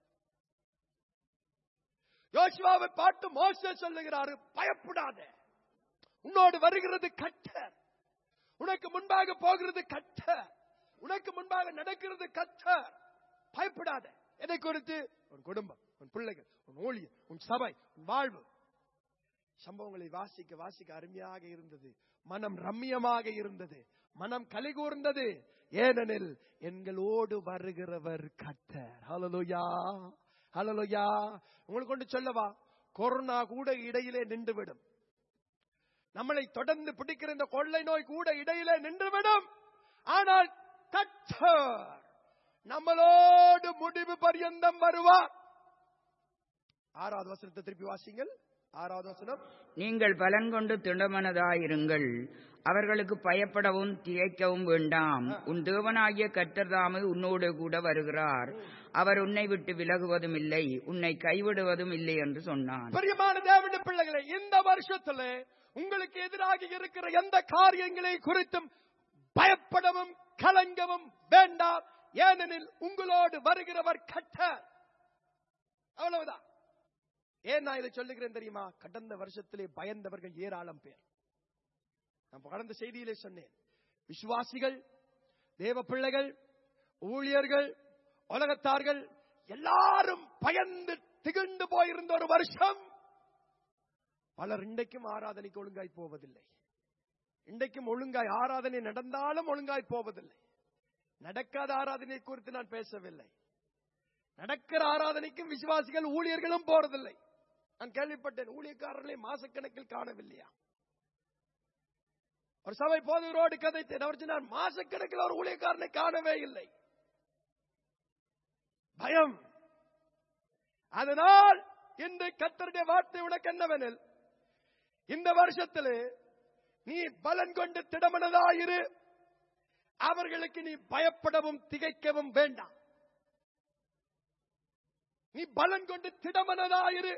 யோசுவாவை பார்த்து மோசே சொல்லுகிறாரு பயப்படாத உன்னோடு வருகிறது கட்டர் உனக்கு முன்பாக போகிறது கட்டர் உனக்கு முன்பாக நடக்கிறது கட்டர் பயப்படாத எதை குறித்து உன் குடும்பம் உன் பிள்ளைகள் உன் ஊழியர் உன் சபை உன் வாழ்வு சம்பவங்களை வாசிக்க வாசிக்க அருமையாக இருந்தது மனம் ரம்மியமாக இருந்தது மனம் கலிகூர்ந்தது ஏனெனில் எங்களோடு வருகிறவர் கட்டர் ஹalleluya ஹalleluya உங்களுக்கு கொண்டு சொல்லவா கொரோனா கூட இடையிலே நின்றுவிடும் நம்மளை தொடர்ந்து பிடிக்கிற இந்த கொள்ளை நோய் கூட இடையிலே நின்றுவிடும் ஆனால் கட்டர் நம்மளோடு முடிவு பரியந்தம் வருவார் ஆறாவது வசனத்தை திருப்பி வாசிங்கள் ஆறாவது வசனம் நீங்கள் பலன் கொண்டு திடமனதாயிருங்கள் அவர்களுக்கு பயப்படவும் திகைக்கவும் வேண்டாம் உன் தேவனாகிய கர்த்தர்தாமே உன்னோடு கூட வருகிறார் அவர் உன்னை விட்டு விலகுவதும் இல்லை உன்னை கைவிடுவதும் இல்லை என்று சொன்னான் பிரியமான தேவனுடைய பிள்ளைகளே இந்த வருஷத்துல உங்களுக்கு எதிராக இருக்கிற எந்த காரியங்களை குறித்தும் பயப்படவும் கலங்கவும் வேண்டாம் ஏனெனில் உங்களோடு வருகிறவர் கட்டர் அவ்வளவுதான் ஏன் நான் இதை சொல்லுகிறேன் தெரியுமா கடந்த வருஷத்திலே பயந்தவர்கள் ஏராளம் பேர் நான் கடந்த செய்தியிலே சொன்னேன் விசுவாசிகள் தேவ பிள்ளைகள் ஊழியர்கள் உலகத்தார்கள் எல்லாரும் பயந்து திகழ்ந்து போயிருந்த ஒரு வருஷம் பலர் இன்றைக்கும் ஆராதனைக்கு ஒழுங்காய் போவதில்லை இன்றைக்கும் ஒழுங்காய் ஆராதனை நடந்தாலும் ஒழுங்காய் போவதில்லை நடக்காத ஆராதனை குறித்து நான் பேசவில்லை நடக்கிற ஆராதனைக்கும் விசுவாசிகள் ஊழியர்களும் போறதில்லை நான் கேள்விப்பட்டேன் ஊழியக்காரர்களை மாசக்கணக்கில் காணவில்லையா ஒரு சபை போதவரோடு கதைத்தேன் அவர் சொன்னார் மாசக்கணக்கில் ஒரு ஊழியக்காரனை காணவே இல்லை பயம் அதனால் இன்று கத்தருடைய வார்த்தை உனக்கு என்னவெனில் இந்த வருஷத்திலே நீ பலன் கொண்டு திடமனதாயிரு அவர்களுக்கு நீ பயப்படவும் திகைக்கவும் வேண்டாம் நீ பலன் கொண்டு திடமனதாயிரு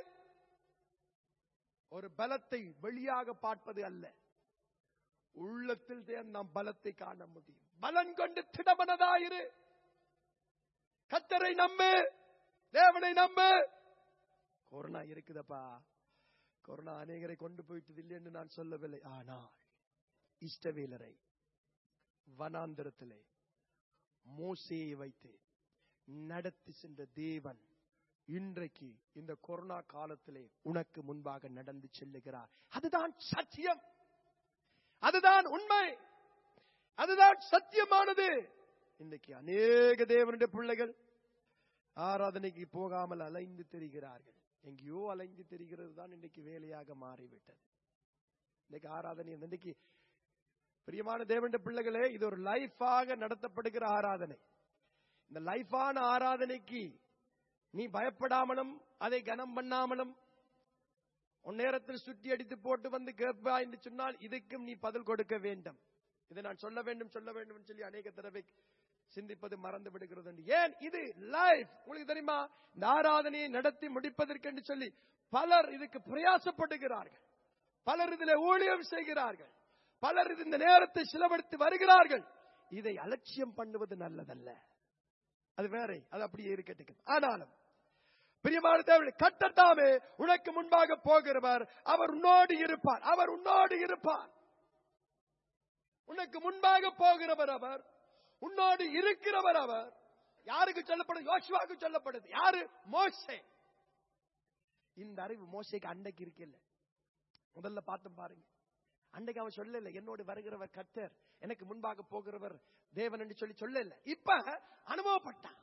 ஒரு பலத்தை வெளியாக பார்ப்பது அல்ல உள்ளத்தில் தான் நாம் பலத்தை காண முடியும் பலன் கொண்டு திடமனதாயிரு கத்தரை நம்பு தேவனை நம்பு கொரோனா இருக்குதப்பா கொரோனா அநேகரை கொண்டு போயிட்டது இல்லை என்று நான் சொல்லவில்லை ஆனால் இஷ்டவேலரை வனாந்திரத்திலே மோசேயை வைத்து நடத்தி சென்ற தேவன் இன்றைக்கு இந்த கொரோனா காலத்திலே உனக்கு முன்பாக நடந்து செல்லுகிறார் அதுதான் சத்தியம் அதுதான் உண்மை அதுதான் சத்தியமானது இன்னைக்கு அநேக தேவனுடைய பிள்ளைகள் ஆராதனைக்கு போகாமல் அலைந்து தெரிகிறார்கள் எங்கேயோ அலைந்து தெரிகிறது தான் இன்னைக்கு வேலையாக மாறிவிட்டது இன்னைக்கு ஆராதனை இன்னைக்கு பிரியமான தேவனுடைய பிள்ளைகளே இது ஒரு லைஃபாக நடத்தப்படுகிற ஆராதனை இந்த லைஃபான ஆராதனைக்கு நீ பயப்படாமலும் அதை கனம் பண்ணாமலும் உன் நேரத்தில் சுற்றி அடித்து போட்டு வந்து கேட்பா என்று சொன்னால் இதுக்கும் நீ பதில் கொடுக்க வேண்டும் இதை நான் சொல்ல வேண்டும் சொல்ல வேண்டும் என்று சொல்லி அநேக தடவை சிந்திப்பது மறந்து விடுகிறது என்று. ஏன் இது லைஃப் உங்களுக்கு தெரியுமா இந்த ஆராதனையை நடத்தி முடிப்பதற்கு என்று சொல்லி பலர் இதுக்கு பிரயாசப்படுகிறார்கள் பலர் இதில் ஊழியம் செய்கிறார்கள் பலர் இது இந்த நேரத்தை செலவழித்து வருகிறார்கள் இதை அலட்சியம் பண்ணுவது நல்லதல்ல அது வேற அது அப்படியே இருக்கட்டும் ஆனாலும் பிரியமான தேவனை கட்டத்தாமே உனக்கு முன்பாக போகிறவர் அவர் உன்னோடு இருப்பார் அவர் உன்னோடு இருப்பார் உனக்கு முன்பாக போகிறவர் அவர் உன்னோடு இருக்கிறவர் அவர் யாருக்கு சொல்லப்படுது யோசுவாக்கு சொல்லப்படுது யாரு மோசே இந்த அறிவு மோசேக்கு அன்னைக்கு இருக்குல்ல முதல்ல பார்த்து பாருங்க அன்னைக்கு அவன் சொல்லல என்னோடு வருகிறவர் கர்த்தர் எனக்கு முன்பாக போகிறவர் தேவன் என்று சொல்லி சொல்லல இப்ப அனுபவப்பட்டான்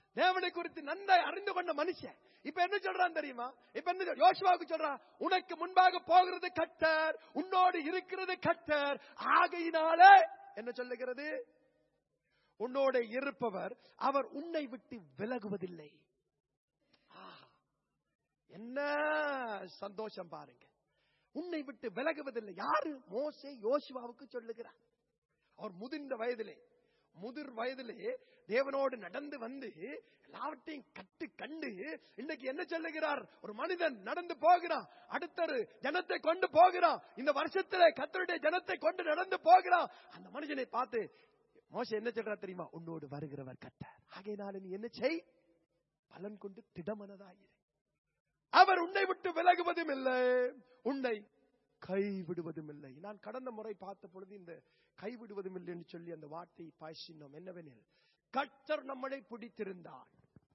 தேவனை குறித்து நன்றாய் அறிந்து கொண்ட மனுஷன் இப்ப என்ன சொல்றான் தெரியுமா இப்ப என்ன சொல்- யோசுவாவுக்கு சொல்றான் உனக்கு முன்பாக போகிறது கட்டர் உன்னோடு இருக்கிறது கட்டர் ஆகையினாலே என்ன சொல்லுகிறது உன்னோட இருப்பவர் அவர் உன்னை விட்டு விலகுவதில்லை ஆஹா. என்ன சந்தோஷம் பாருங்க உன்னை விட்டு விலகுவதில்லை யாரு மோசே யோசுவாவுக்கு சொல்லுகிறார் அவர் முதிர்ந்த வயதிலே முதிர் வயதிலே தேவனோடு நடந்து வந்து எல்லாவற்றையும் கட்டு கண்டு இன்னைக்கு என்ன சொல்லுகிறார் ஒரு மனிதன் நடந்து போகிறான் அடுத்தரு ஜனத்தை கொண்டு போகிறான் இந்த வருஷத்துல கத்தருடைய ஜனத்தை கொண்டு நடந்து போகிறான் அந்த மனுஷனை பார்த்து மோச என்ன சொல்றார் தெரியுமா உன்னோடு வருகிறவர் கட்டார் ஆகையினால நீ என்ன செய் பலன் கொண்டு திடமனதாயிரு அவர் உன்னை விட்டு விலகுவதும் இல்லை உன்னை கைவிடுவதும் இல்லை நான் கடந்த முறை பார்த்த பொழுது இந்த கைவிடுவதும் இல்லை என்று சொல்லி அந்த வார்த்தையை பாய்ச்சினோம் என்னவெனில் கட்டர் நம்மளை பிடித்திருந்தார்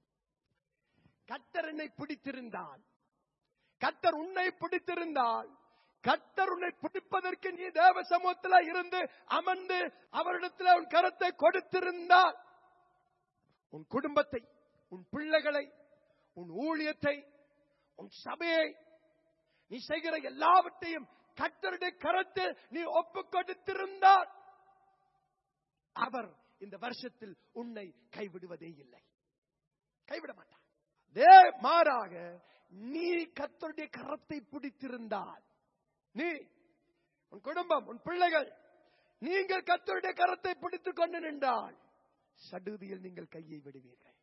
கட்டர் என்னை பிடித்திருந்தால் கட்டர் உன்னை பிடித்திருந்தால் கட்டர் உன்னை பிடிப்பதற்கு நீ தேவ சமூகத்தில் இருந்து அமர்ந்து அவரிடத்தில் உன் கரத்தை கொடுத்திருந்தால் உன் குடும்பத்தை உன் பிள்ளைகளை உன் ஊழியத்தை உன் சபையை நீ செய்கிற எல்லாவற்றையும் கத்தருடைய கரத்தில் நீ ஒப்பு கொடுத்திருந்தால் அவர் இந்த வருஷத்தில் உன்னை கைவிடுவதே இல்லை கைவிட மாட்டார் அதே மாறாக நீ கத்தருடைய கரத்தை பிடித்திருந்தால் நீ உன் குடும்பம் உன் பிள்ளைகள் நீங்கள் கத்தருடைய கரத்தை பிடித்துக் கொண்டு நின்றால் சடுதியில் நீங்கள் கையை விடுவீர்கள்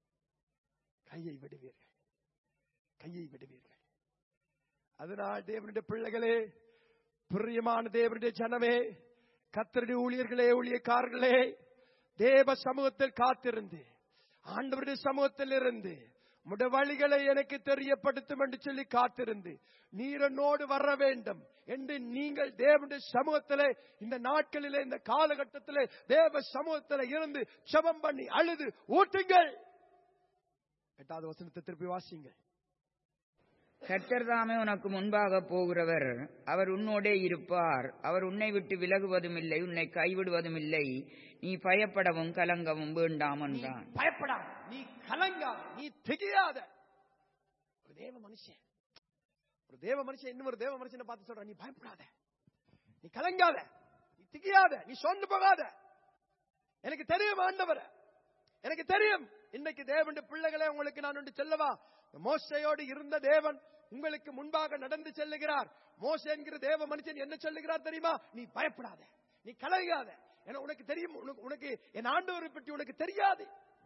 கையை விடுவீர்கள் கையை விடுவீர்கள் அதனால் தேவனுடைய பிள்ளைகளே பிரியமான தேவனுடைய ஜனமே கத்தருடைய ஊழியர்களே ஊழியக்காரர்களே தேவ சமூகத்தில் காத்திருந்து ஆண்டவருடைய சமூகத்தில் இருந்து முட வழிகளை எனக்கு தெரியப்படுத்தும் என்று சொல்லி காத்திருந்து நீரனோடு வர வேண்டும் என்று நீங்கள் தேவனுடைய சமூகத்திலே இந்த நாட்களிலே இந்த காலகட்டத்திலே தேவ சமூகத்திலே இருந்து செபம் பண்ணி அழுது ஊட்டுங்கள் எட்டாவது வசனத்தை திருப்பி வாசிங்கள் கர்த்தர் தாமே உனக்கு முன்பாக போகிறவர் அவர் உன்னோடே இருப்பார் அவர் உன்னை விட்டு விலகுவதும் இல்லை உன்னை கைவிடுவதும் இல்லை நீ பயப்படவும் கலங்கவும் வேண்டாம் நீ என்றான் பயப்படாத நீ கலங்காத நீ திகையாத ஒரு தேவ மனுஷன் ஒரு தேவ மனுஷன் இன்னொரு தேவ மனுஷனை பார்த்து சொல்ற நீ பயப்படாத நீ கலங்காத நீ திகையாத நீ சொந்து போகாத எனக்கு தெரியும் ஆண்டவர் எனக்கு தெரியும் இன்னைக்கு தேவனுடைய பிள்ளைகளே உங்களுக்கு நான் ஒன்று சொல்லவா மோசையோடு இருந்த தேவன் உங்களுக்கு முன்பாக நடந்து செல்லுகிறார் மோசே என்கிற தேவ மனுஷன் என்ன சொல்லுகிறார் தெரியுமா நீ பயப்படாத நீ கலங்காத ஏன்னா உனக்கு தெரியும் உனக்கு- உனக்கு என் ஆண்டவரை பற்றி உனக்கு தெரியாது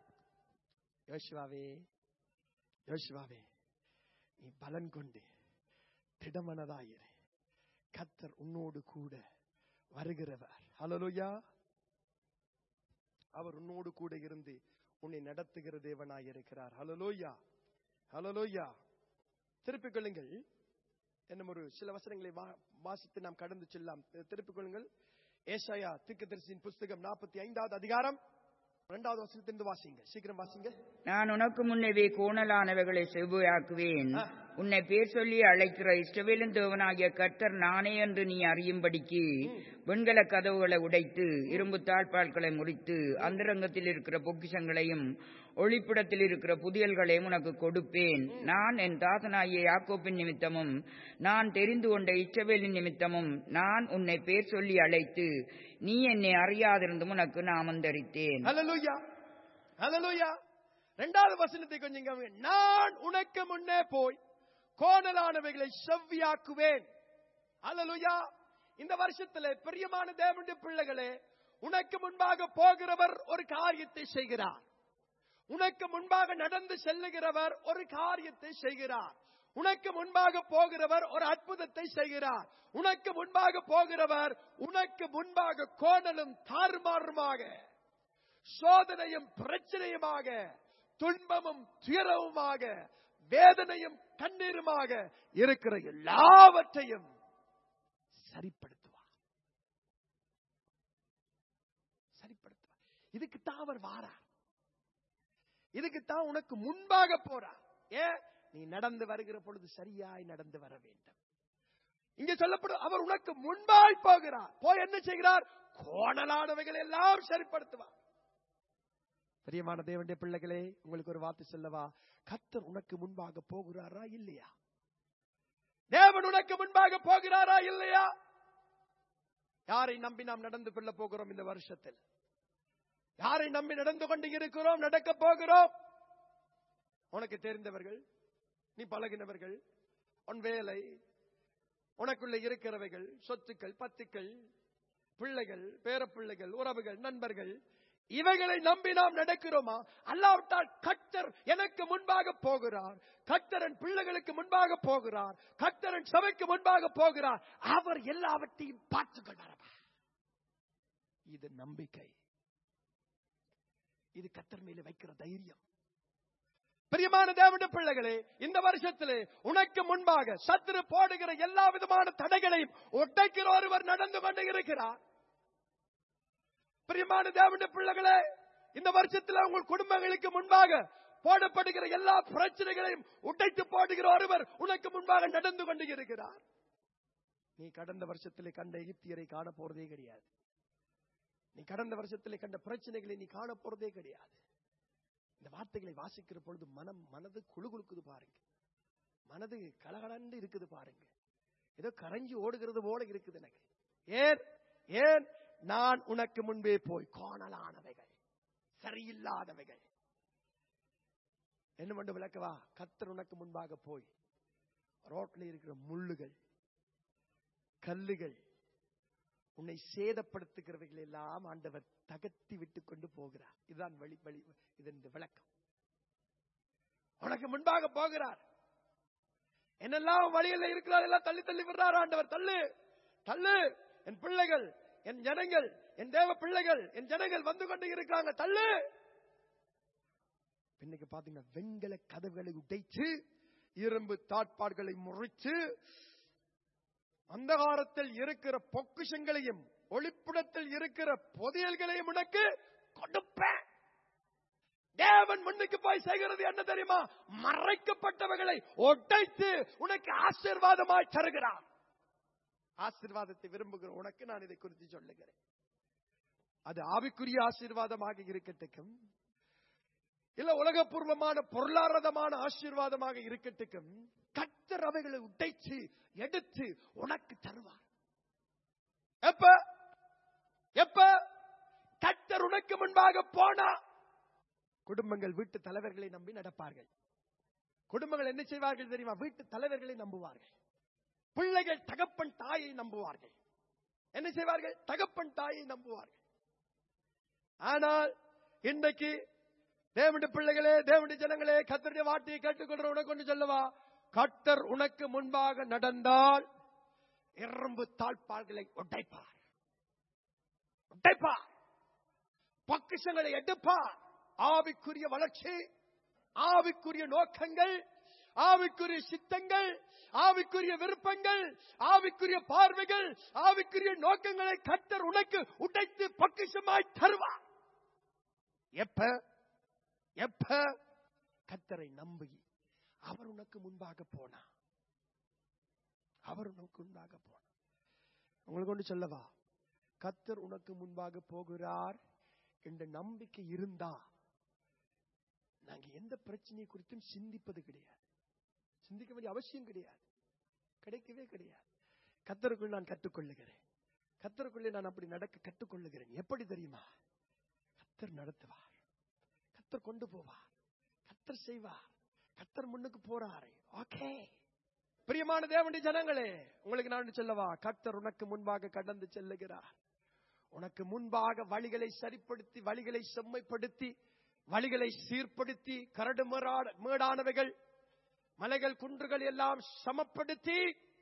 யோசுவாவே யோசுவாவே நீ பலன் கொண்டு திடமனதாயிரு கத்தர் உன்னோடு கூட வருகிறவர் ஹalleluya அவர் உன்னோடு கூட இருந்து உன்னை நடத்துகிற தேவனாய் இருக்கிறார் ஹalleluya ஹalleluya திருப்பிக் கொள்ளுங்கள் என்னும் ஒரு சில வசனங்களை வா- வாசித்து நாம் கடந்து செல்லாம் திருப்பிக் கொள்ளுங்கள் ஏசாயா தீர்க்கதரிசியின் புஸ்தகம் நாற்பத்தி ஐந்தாவது அதிகாரம் இரண்டாவது வசனத்திலிருந்து வாசிங்க சீக்கிரம் வாசிங்க நான் உனக்கு முன்னவே கோணலானவைகளை செவ்வையாக்குவேன் ஆ. உன்னை பேர் சொல்லி அழைக்கிற இஷ்டவேலின் தேவனாகிய கர்த்தர் நானே என்று நீ அறியும்படிக்கு வெண்கல கதவுகளை உடைத்து இரும்பு தாழ்பால்களை முறித்து அந்தரங்கத்தில் இருக்கிற பொக்கிஷங்களையும் ஒளிப்பிடத்தில் இருக்கிற புதியல்களையும் உனக்கு கொடுப்பேன் நான் என் தாசனாகிய யாக்கோப்பின் நிமித்தமும் நான் தெரிந்து கொண்ட இஷ்டவேலின் நிமித்தமும் நான் உன்னை பேர் சொல்லி அழைத்து நீ என்னை அறியாதிருந்தும் உனக்கு நாமம் தரித்தேன் ஹalleluya ஹalleluya இரண்டாவது வசனத்தை கொஞ்சம் கவனிங்க. நான் உனக்கு முன்னே போய் கோணலானவைகளை செவ்வியாக்குவேன் ஹalleluya இந்த வருஷத்துல பிரியமான தேவனுடைய பிள்ளைகளே உனக்கு முன்பாக போகிறவர் ஒரு காரியத்தை செய்கிறார் உனக்கு முன்பாக நடந்து செல்லுகிறவர் ஒரு காரியத்தை செய்கிறார் உனக்கு முன்பாக போகிறவர் ஒரு அற்புதத்தை செய்கிறார் உனக்கு முன்பாக போகிறவர் உனக்கு முன்பாக கோணலும் தாறுமாறுமாக சோதனையும் பிரச்சனையுமாக துன்பமும் துயரவுமாக வேதனையும் கண்ணீருமாக இருக்கிற எல்லாவற்றையும் சரிப்படுத்துவார் சரிப்படுத்துவார் இதுக்குத்தான் அவர் வாரார் இதுக்குத்தான் உனக்கு முன்பாக போறார் ஏன் நீ நடந்து வருகிற பொழுது சரியாய் நடந்து வர வேண்டும் இங்க சொல்லப்படும் அவர் உனக்கு முன்பாய் போகிறார் போய் என்ன செய்கிறார் கோணலானவைகள் எல்லாம் சரிப்படுத்துவார் பிரியமான தேவனுடைய பிள்ளைகளே உங்களுக்கு ஒரு வார்த்தை சொல்லவா கத்தர் உனக்கு முன்பாக போகிறாரா இல்லையா தேவன் உனக்கு முன்பாக போகிறாரா இல்லையா யாரை நம்பி நாம் நடந்து கொள்ள போகிறோம் இந்த வருஷத்தில் யாரை நம்பி நடந்து கொண்டு இருக்கிறோம் நடக்க போகிறோம் உனக்கு தெரிந்தவர்கள் நீ பழகினவர்கள் உன் வேலை உனக்குள்ள இருக்கிறவைகள் சொத்துக்கள் பத்துக்கள் பிள்ளைகள் பேரப்பிள்ளைகள் உறவுகள் நண்பர்கள் இவைகளை நம்பி நாம் நடக்கிறோமா அல்லாவிட்டால் கத்தர் எனக்கு முன்பாக போகிறார் கத்தரன் பிள்ளைகளுக்கு முன்பாக போகிறார் கத்தரன் சபைக்கு முன்பாக போகிறார் அவர் எல்லாவற்றையும் பார்த்துக் கொள்வாரப்பா இது நம்பிக்கை இது கத்தர் மேல வைக்கிற தைரியம் பிரியமான தேவனுடைய பிள்ளைகளே இந்த வருஷத்திலே உனக்கு முன்பாக சத்துரு போடுகிற எல்லா விதமான தடைகளையும் ஒட்டைக்கிற ஒருவர் நடந்து கொண்டு இருக்கிறார் பிரியமான தேவனுடைய பிள்ளைகளே இந்த வருஷத்தில் உங்கள் குடும்பங்களுக்கு முன்பாக போடப்படுகிற எல்லா பிரச்சனைகளையும் உடைத்து போடுகிற ஒருவர் உனக்கு முன்பாக நடந்து கொண்டு இருக்கிறார் நீ கடந்த வருஷத்திலே கண்ட எகிப்தியரை காண போறதே கிடையாது நீ கடந்த வருஷத்திலே கண்ட பிரச்சனைகளை நீ காண போறதே கிடையாது இந்த வார்த்தைகளை வாசிக்கிற பொழுது மனம் மனது குழு குழுக்குது பாருங்க மனது கலகலன்னு இருக்குது பாருங்க ஏதோ கரைஞ்சி ஓடுகிறது போல இருக்குது எனக்கு ஏன் ஏன் நான் உனக்கு முன்பே போய் கோணலானவைகள் சரியில்லாதவைகள் என்ன மட்டும் விளக்கவா கத்தர் உனக்கு முன்பாக போய் ரோட்ல இருக்கிற முள்ளுகள் கல்லுகள் உன்னை சேதப்படுத்துகிறவைகள் எல்லாம் ஆண்டவர் தகர்த்தி விட்டு கொண்டு போகிறார் இதுதான் வழி வழி இது இந்த விளக்கம் உனக்கு முன்பாக போகிறார் என்னெல்லாம் வழியில் இருக்கிறார் எல்லாம் தள்ளி தள்ளி விடுறார் ஆண்டவர் தள்ளு தள்ளு என் பிள்ளைகள் என் ஜனங்கள் என் தேவ பிள்ளைகள் என் ஜனங்கள் வந்து கொண்டு இருக்காங்க தள்ளு இன்னைக்கு பாத்தீங்கன்னா வெண்கல கதவுகளை உடைச்சு இரும்பு தாட்பாடுகளை முறிச்சு அந்தகாரத்தில் இருக்கிற பொக்குஷங்களையும் ஒளிப்புடத்தில் இருக்கிற புதையல்களையும் உனக்கு கொடுப்பேன் தேவன் முன்னுக்கு போய் செய்கிறது என்ன தெரியுமா மறைக்கப்பட்டவைகளை ஒட்டைத்து உனக்கு ஆசீர்வாதமாய் தருகிறார் ஆசீர்வாதத்தை விரும்புகிற உனக்கு நான் இதை குறித்து சொல்லுகிறேன் அது ஆவிக்குரிய ஆசீர்வாதமாக இருக்கட்டும் இல்ல உலகபூர்வமான பொருளாதாரமான ஆசீர்வாதமாக இருக்கட்டும் கத்தர் அவைகளை உடைச்சு எடுத்து உனக்கு தருவார் எப்ப எப்ப கத்தர் உனக்கு முன்பாக போனா குடும்பங்கள் வீட்டு தலைவர்களை நம்பி நடப்பார்கள் குடும்பங்கள் என்ன செய்வார்கள் தெரியுமா வீட்டு தலைவர்களை நம்புவார்கள் பிள்ளைகள் தகப்பன் தாயை நம்புவார்கள் என்ன செய்வார்கள் தகப்பன் தாயை நம்புவார்கள் ஆனால் இன்றைக்கு தேவனுடைய பிள்ளைகளே தேவனுடைய ஜனங்களே கத்தருடைய வார்த்தையை கேட்டுக்கொள்ற உனக்கு ஒன்று சொல்லவா கத்தர் உனக்கு முன்பாக நடந்தால் இரும்பு தாழ்பால்களை உடைப்பார் உடைப்பார் பொக்கிஷங்களை எடுப்பார் ஆவிக்குரிய வளர்ச்சி ஆவிக்குரிய நோக்கங்கள் ஆவிக்குரிய சித்தங்கள் ஆவிக்குரிய விருப்பங்கள் ஆவிக்குரிய பார்வைகள் ஆவிக்குரிய நோக்கங்களை கத்தர் உனக்கு உடைத்து பொக்கிஷமாய் தருவார் எப்ப எப்ப கத்தரை நம்பி அவர் உனக்கு முன்பாக போனா அவர் உனக்கு முன்பாக போனா உங்களுக்கு ஒன்று சொல்லவா கத்தர் உனக்கு முன்பாக போகிறார் என்ற நம்பிக்கை இருந்தா நாங்க எந்த பிரச்சனை குறித்தும் சிந்திப்பது கிடையாது சிந்திக்க வேண்டிய அவசியம் கிடையாது கிடைக்கவே கிடையாது கத்தருக்குள் நான் கற்றுக்கொள்ளுகிறேன் கத்தருக்குள்ளே நான் அப்படி நடக்க கற்றுக்கொள்ளுகிறேன் எப்படி தெரியுமா கத்தர் நடத்துவார் கத்தர் கொண்டு போவார் கத்தர் செய்வார் கத்தர் முன்னுக்கு போறாரு ஓகே பிரியமான தேவனுடைய ஜனங்களே உங்களுக்கு நான் சொல்லவா கத்தர் உனக்கு முன்பாக கடந்து செல்லுகிறார் உனக்கு முன்பாக வழிகளை சரிப்படுத்தி வழிகளை செம்மைப்படுத்தி வழிகளை சீர்படுத்தி கரடு மேடான- மேடானவைகள் மலைகள் குன்றுகள் எல்லாம் சமப்படுத்தி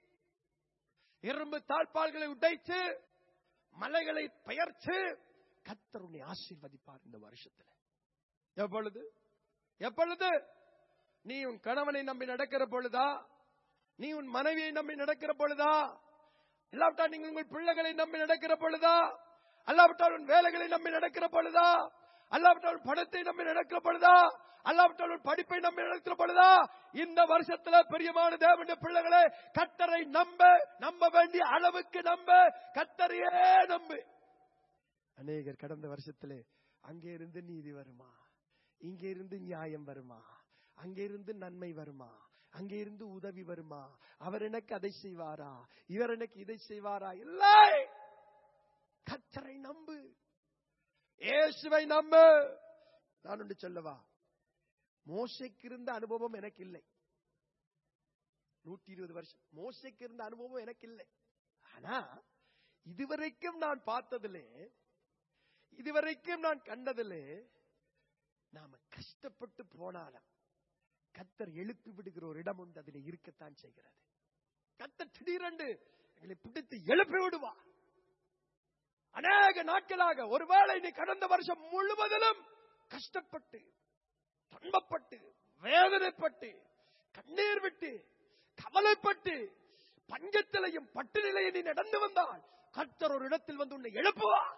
இரும்பு தாழ்பால்களை உடைத்து மலைகளை பெயர்த்து கத்தர் உன்னை ஆசீர்வதிப்பார் இந்த வருஷத்துல எப்பொழுது எப்பொழுது நீ உன் கணவனை நம்பி நடக்கிற பொழுதா நீ உன் மனைவியை நம்பி நடக்கிற பொழுதா இல்லாவிட்டால் நீங்கள் உங்கள் பிள்ளைகளை நம்பி நடக்கிற பொழுதா அல்லாவிட்டால் உன் வேலைகளை நம்பி நடக்கிற பொழுதா அல்லாவிட்டால் உன் பணத்தை நம்பி நடக்கிற பொழுதா அல்லாவிட்டால் உன் படிப்பை நம்பி நடக்கிற பொழுதா இந்த வருஷத்துல பிரியமான தேவனுடைய பிள்ளைகளே கத்தரை நம்ப நம்ப வேண்டிய அளவுக்கு நம்ப கத்தரையே நம்பு அநேகர் கடந்த வருஷத்திலே அங்கே இருந்து நீதி வருமா இங்க இருந்து நியாயம் வருமா அங்க இருந்து நன்மை வருமா அங்க இருந்து உதவி வருமா அவர் எனக்கு அதை செய்வாரா இவர் எனக்கு இதை செய்வாரா இல்லை கத்தரை நம்பு இயேசுவை நம்பு நான் ஒன்று சொல்லவா மோசைக்கு இருந்த அனுபவம் எனக்கு இல்லை நூற்றி இருபது வருஷம் மோசைக்கு இருந்த அனுபவம் எனக்கு இல்லை ஆனா இதுவரைக்கும் நான் பார்த்ததிலே இதுவரைக்கும் நான் கண்டதிலே நாம கஷ்டப்பட்டு போனாலும் கத்தர் எழுப்பி விடுகிற ஒரு இடம் உண்டு அதில் இருக்கத்தான் செய்கிறது கத்தர் திடீரென்று எங்களை பிடித்து எழுப்பி விடுவார் அநேக நாட்களாக ஒருவேளை நீ கடந்த வருஷம் முழுவதிலும் கஷ்டப்பட்டு துன்பப்பட்டு வேதனைப்பட்டு கண்ணீர் விட்டு கவலைப்பட்டு பஞ்சத்திலையும் பட்டினிலையும் நீ நடந்து வந்தால் கர்த்தர் ஒரு இடத்தில் வந்து உன்னை எழுப்புவார்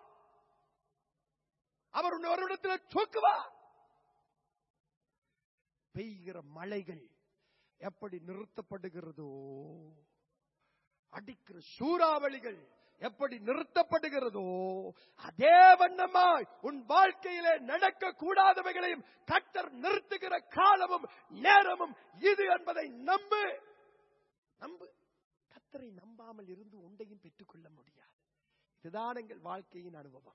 அவர் உன்னை ஒரு இடத்தில் தூக்குவார் பெய்கிற மழைகள் எப்படி நிறுத்தப்படுகிறதோ அடிக்கிற சூறாவளிகள் எப்படி நிறுத்தப்படுகிறதோ அதே வண்ணமாய் உன் வாழ்க்கையிலே நடக்க கூடாதவைகளையும் கட்டர் நிறுத்துகிற காலமும் நேரமும் இது என்பதை நம்பு நம்பு கத்தரை நம்பாமல் இருந்து ஒன்றையும் பெற்றுக்கொள்ள முடியாது இதுதான் எங்கள் வாழ்க்கையின் அனுபவம்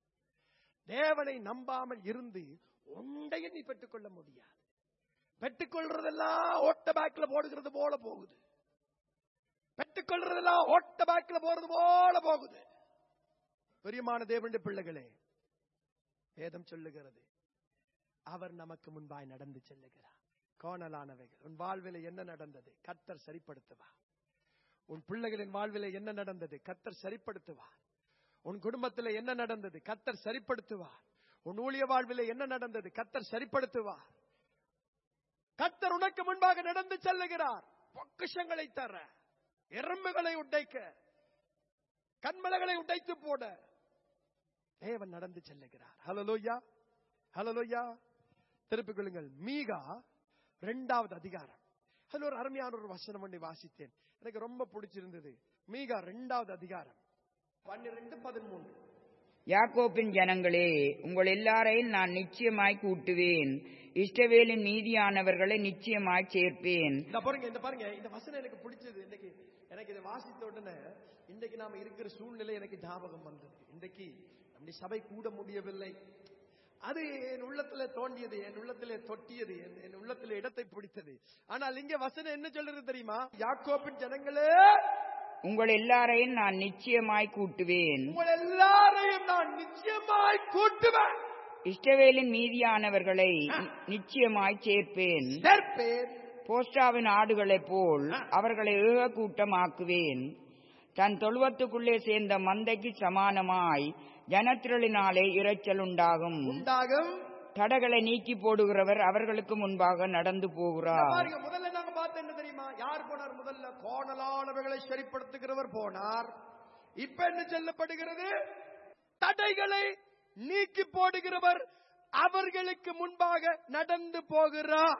தேவனை நம்பாமல் இருந்து ஒன்றையும் நீ பெற்றுக்கொள்ள முடியாது பெற்றுக்கொள்றதெல்லாம் ஓட்ட பேக்ல போடுகிறது போல போகுது பெற்றுக்கொள்றதெல்லாம் ஓட்ட பேக்ல போறது போல போகுது பெரியமான தேவனுடைய பிள்ளைகளே வேதம் சொல்லுகிறது அவர் நமக்கு முன்பாய் நடந்து செல்லுகிறார் கோணலானவைகள் உன் வாழ்வில என்ன நடந்தது கத்தர் சரிப்படுத்துவார் உன் பிள்ளைகளின் வாழ்வில என்ன நடந்தது கத்தர் சரிப்படுத்துவார் உன் குடும்பத்தில் என்ன நடந்தது கத்தர் சரிப்படுத்துவார் உன் ஊழிய வாழ்வில என்ன நடந்தது கத்தர் சரிப்படுத்துவார் கத்தர் உனக்கு முன்பாக நடந்து செல்லுகிறார் பொக்கிஷங்களை தர எறும்புகளை உடைக்க கண்மலைகளை உடைத்து போட தேவன் நடந்து செல்லுகிறார் ஹலலோயா ஹலலோயா திருப்பிக் கொள்ளுங்கள் மீகா இரண்டாவது அதிகாரம் அதுல ஒரு அருமையான ஒரு வசனம் ஒன்றை வாசித்தேன் எனக்கு ரொம்ப பிடிச்சிருந்தது மீகா இரண்டாவது அதிகாரம் பன்னிரண்டு பதிமூன்று யாக்கோப்பின் ஜனங்களே உங்கள் எல்லாரையும் நான் நிச்சயமாய் கூட்டுவேன் இஷ்டவேலின் மீதியானவர்களை நிச்சயமாய் சேர்ப்பேன் இந்த பாருங்க இந்த பாருங்க இந்த வசனம் எனக்கு பிடிச்சது இன்னைக்கு எனக்கு இதை வாசித்த உடனே இன்றைக்கு நாம இருக்கிற சூழ்நிலை எனக்கு ஞாபகம் வந்தது இன்றைக்கு நம்முடைய சபை கூட முடியவில்லை அது என் உள்ளத்துல தோண்டியது என் உள்ளத்திலே தொட்டியது என் என் உள்ளத்திலே இடத்தை பிடித்தது ஆனால் இங்க வசனம் என்ன சொல்றது தெரியுமா யாக்கோப்பின் ஜனங்களே உங்கள் எல்லாரையும் நான் நிச்சயமாய் கூட்டுவேன் உங்கள் எல்லாரையும் நான் நிச்சயமாய் கூட்டுவேன் இஷ்டவேலின் மீதியானவர்களை நி- நிச்சயமாய் சேர்ப்பேன் சேர்ப்பேன் போஸ்டாவின் ஆடுகளைப் போல் அவர்களை ஏக கூட்டமாக்குவேன் தன் தொழுவத்துக்குள்ளே சேர்ந்த மந்தைக்கு சமானமாய் ஜனத்திரளினாலே இரைச்சல் உண்டாகும் உண்டாகும் தடைகளை நீக்கி போடுகிறவர் அவர்களுக்கு முன்பாக நடந்து இங்க போகிறார் பாருங்க முதல்ல நாங்க பார்த்த என்ன தெரியுமா யார் போனார் முதல்ல கோணலானவைகளை சரிப்படுத்துகிறவர் போனார் இப்ப என்ன சொல்லப்படுகிறது தடைகளை நீக்கி போடுகிறவர் அவர்களுக்கு முன்பாக நடந்து போகிறார்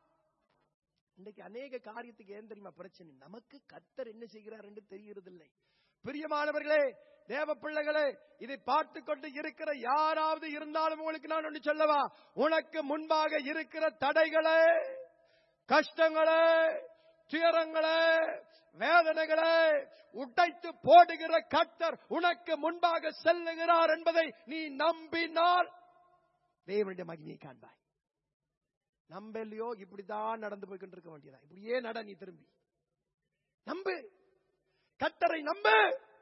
இன்னைக்கு அநேக காரியத்துக்கு ஏன் தெரியுமா பிரச்சனை நமக்கு கத்தர் என்ன செய்கிறார் என்று தெரிகிறதில்லை பிரியமானவர்களே தேவ பிள்ளைகளே இதை பார்த்து கொண்டு இருக்கிற யாராவது இருந்தாலும் உங்களுக்கு நான் ஒன்று சொல்லவா உனக்கு முன்பாக இருக்கிற தடைகளே கஷ்டங்களே துயரங்களே வேதனைகளே உடைத்து போடுகிற கத்தர் உனக்கு முன்பாக செல்லுகிறார் என்பதை நீ நம்பினால் தேவனுடைய மகிமையை காண்பாய் நம்பலையோ இப்படிதான் நடந்து போய்கிட்டு இருக்க வேண்டியதா இப்படியே நட நீ திரும்பி நம்பு கத்தரை நம்பு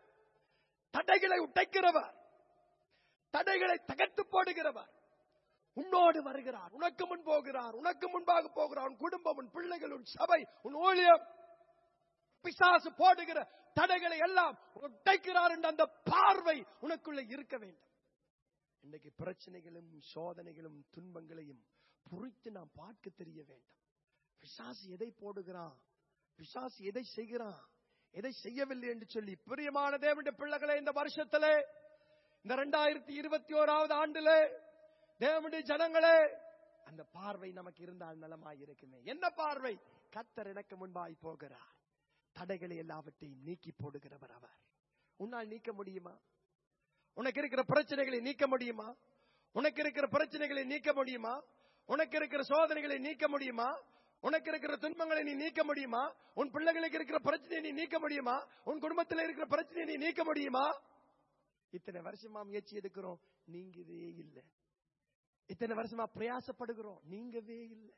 தடைகளை உடைக்கிறவர் தடைகளை தகர்த்து போடுகிறவர் உன்னோடு வருகிறார் உனக்கு முன் போகிறார் உனக்கு முன்பாக போகிறார் உன் குடும்பம் உன் பிள்ளைகள் உன் சபை உன் ஊழியம் பிசாசு போடுகிற தடைகளை எல்லாம் உடைக்கிறார் என்ற அந்த பார்வை உனக்குள்ள இருக்க வேண்டும் இன்னைக்கு பிரச்சனைகளும் சோதனைகளும் துன்பங்களையும் புரித்து நாம் பார்க்க தெரிய வேண்டும் பிசாசு எதை போடுகிறான் பிசாசு எதை செய்கிறான் எதை செய்யவில்லை என்று சொல்லி பிரியமான தேவனுடைய பிள்ளைகளே இந்த வருஷத்திலே இந்த இரண்டாயிரத்தி இருபத்தி ஓராவது ஆண்டிலே தேவனுடைய ஜனங்களே அந்த பார்வை நமக்கு இருந்தால் நலமாய் இருக்குமே என்ன பார்வை கத்தர் எனக்கு முன்பாய் போகிறார் தடைகளை எல்லாவற்றையும் நீக்கி போடுகிறவர் அவர் உன்னால் நீக்க முடியுமா உனக்கு இருக்கிற பிரச்சனைகளை நீக்க முடியுமா உனக்கு இருக்கிற பிரச்சனைகளை நீக்க முடியுமா உனக்கு இருக்கிற சோதனைகளை நீக்க முடியுமா உனக்கு இருக்கிற துன்பங்களை நீ நீக்க முடியுமா உன் பிள்ளைகளுக்கு இருக்கிற பிரச்சனையை நீ நீக்க முடியுமா உன் குடும்பத்தில் இருக்கிற பிரச்சனையை நீ நீக்க முடியுமா இத்தனை வருஷமா முயற்சி எடுக்கிறோம் நீங்கவே இல்லை இத்தனை வருஷமா பிரயாசப்படுகிறோம் நீங்கவே இல்லை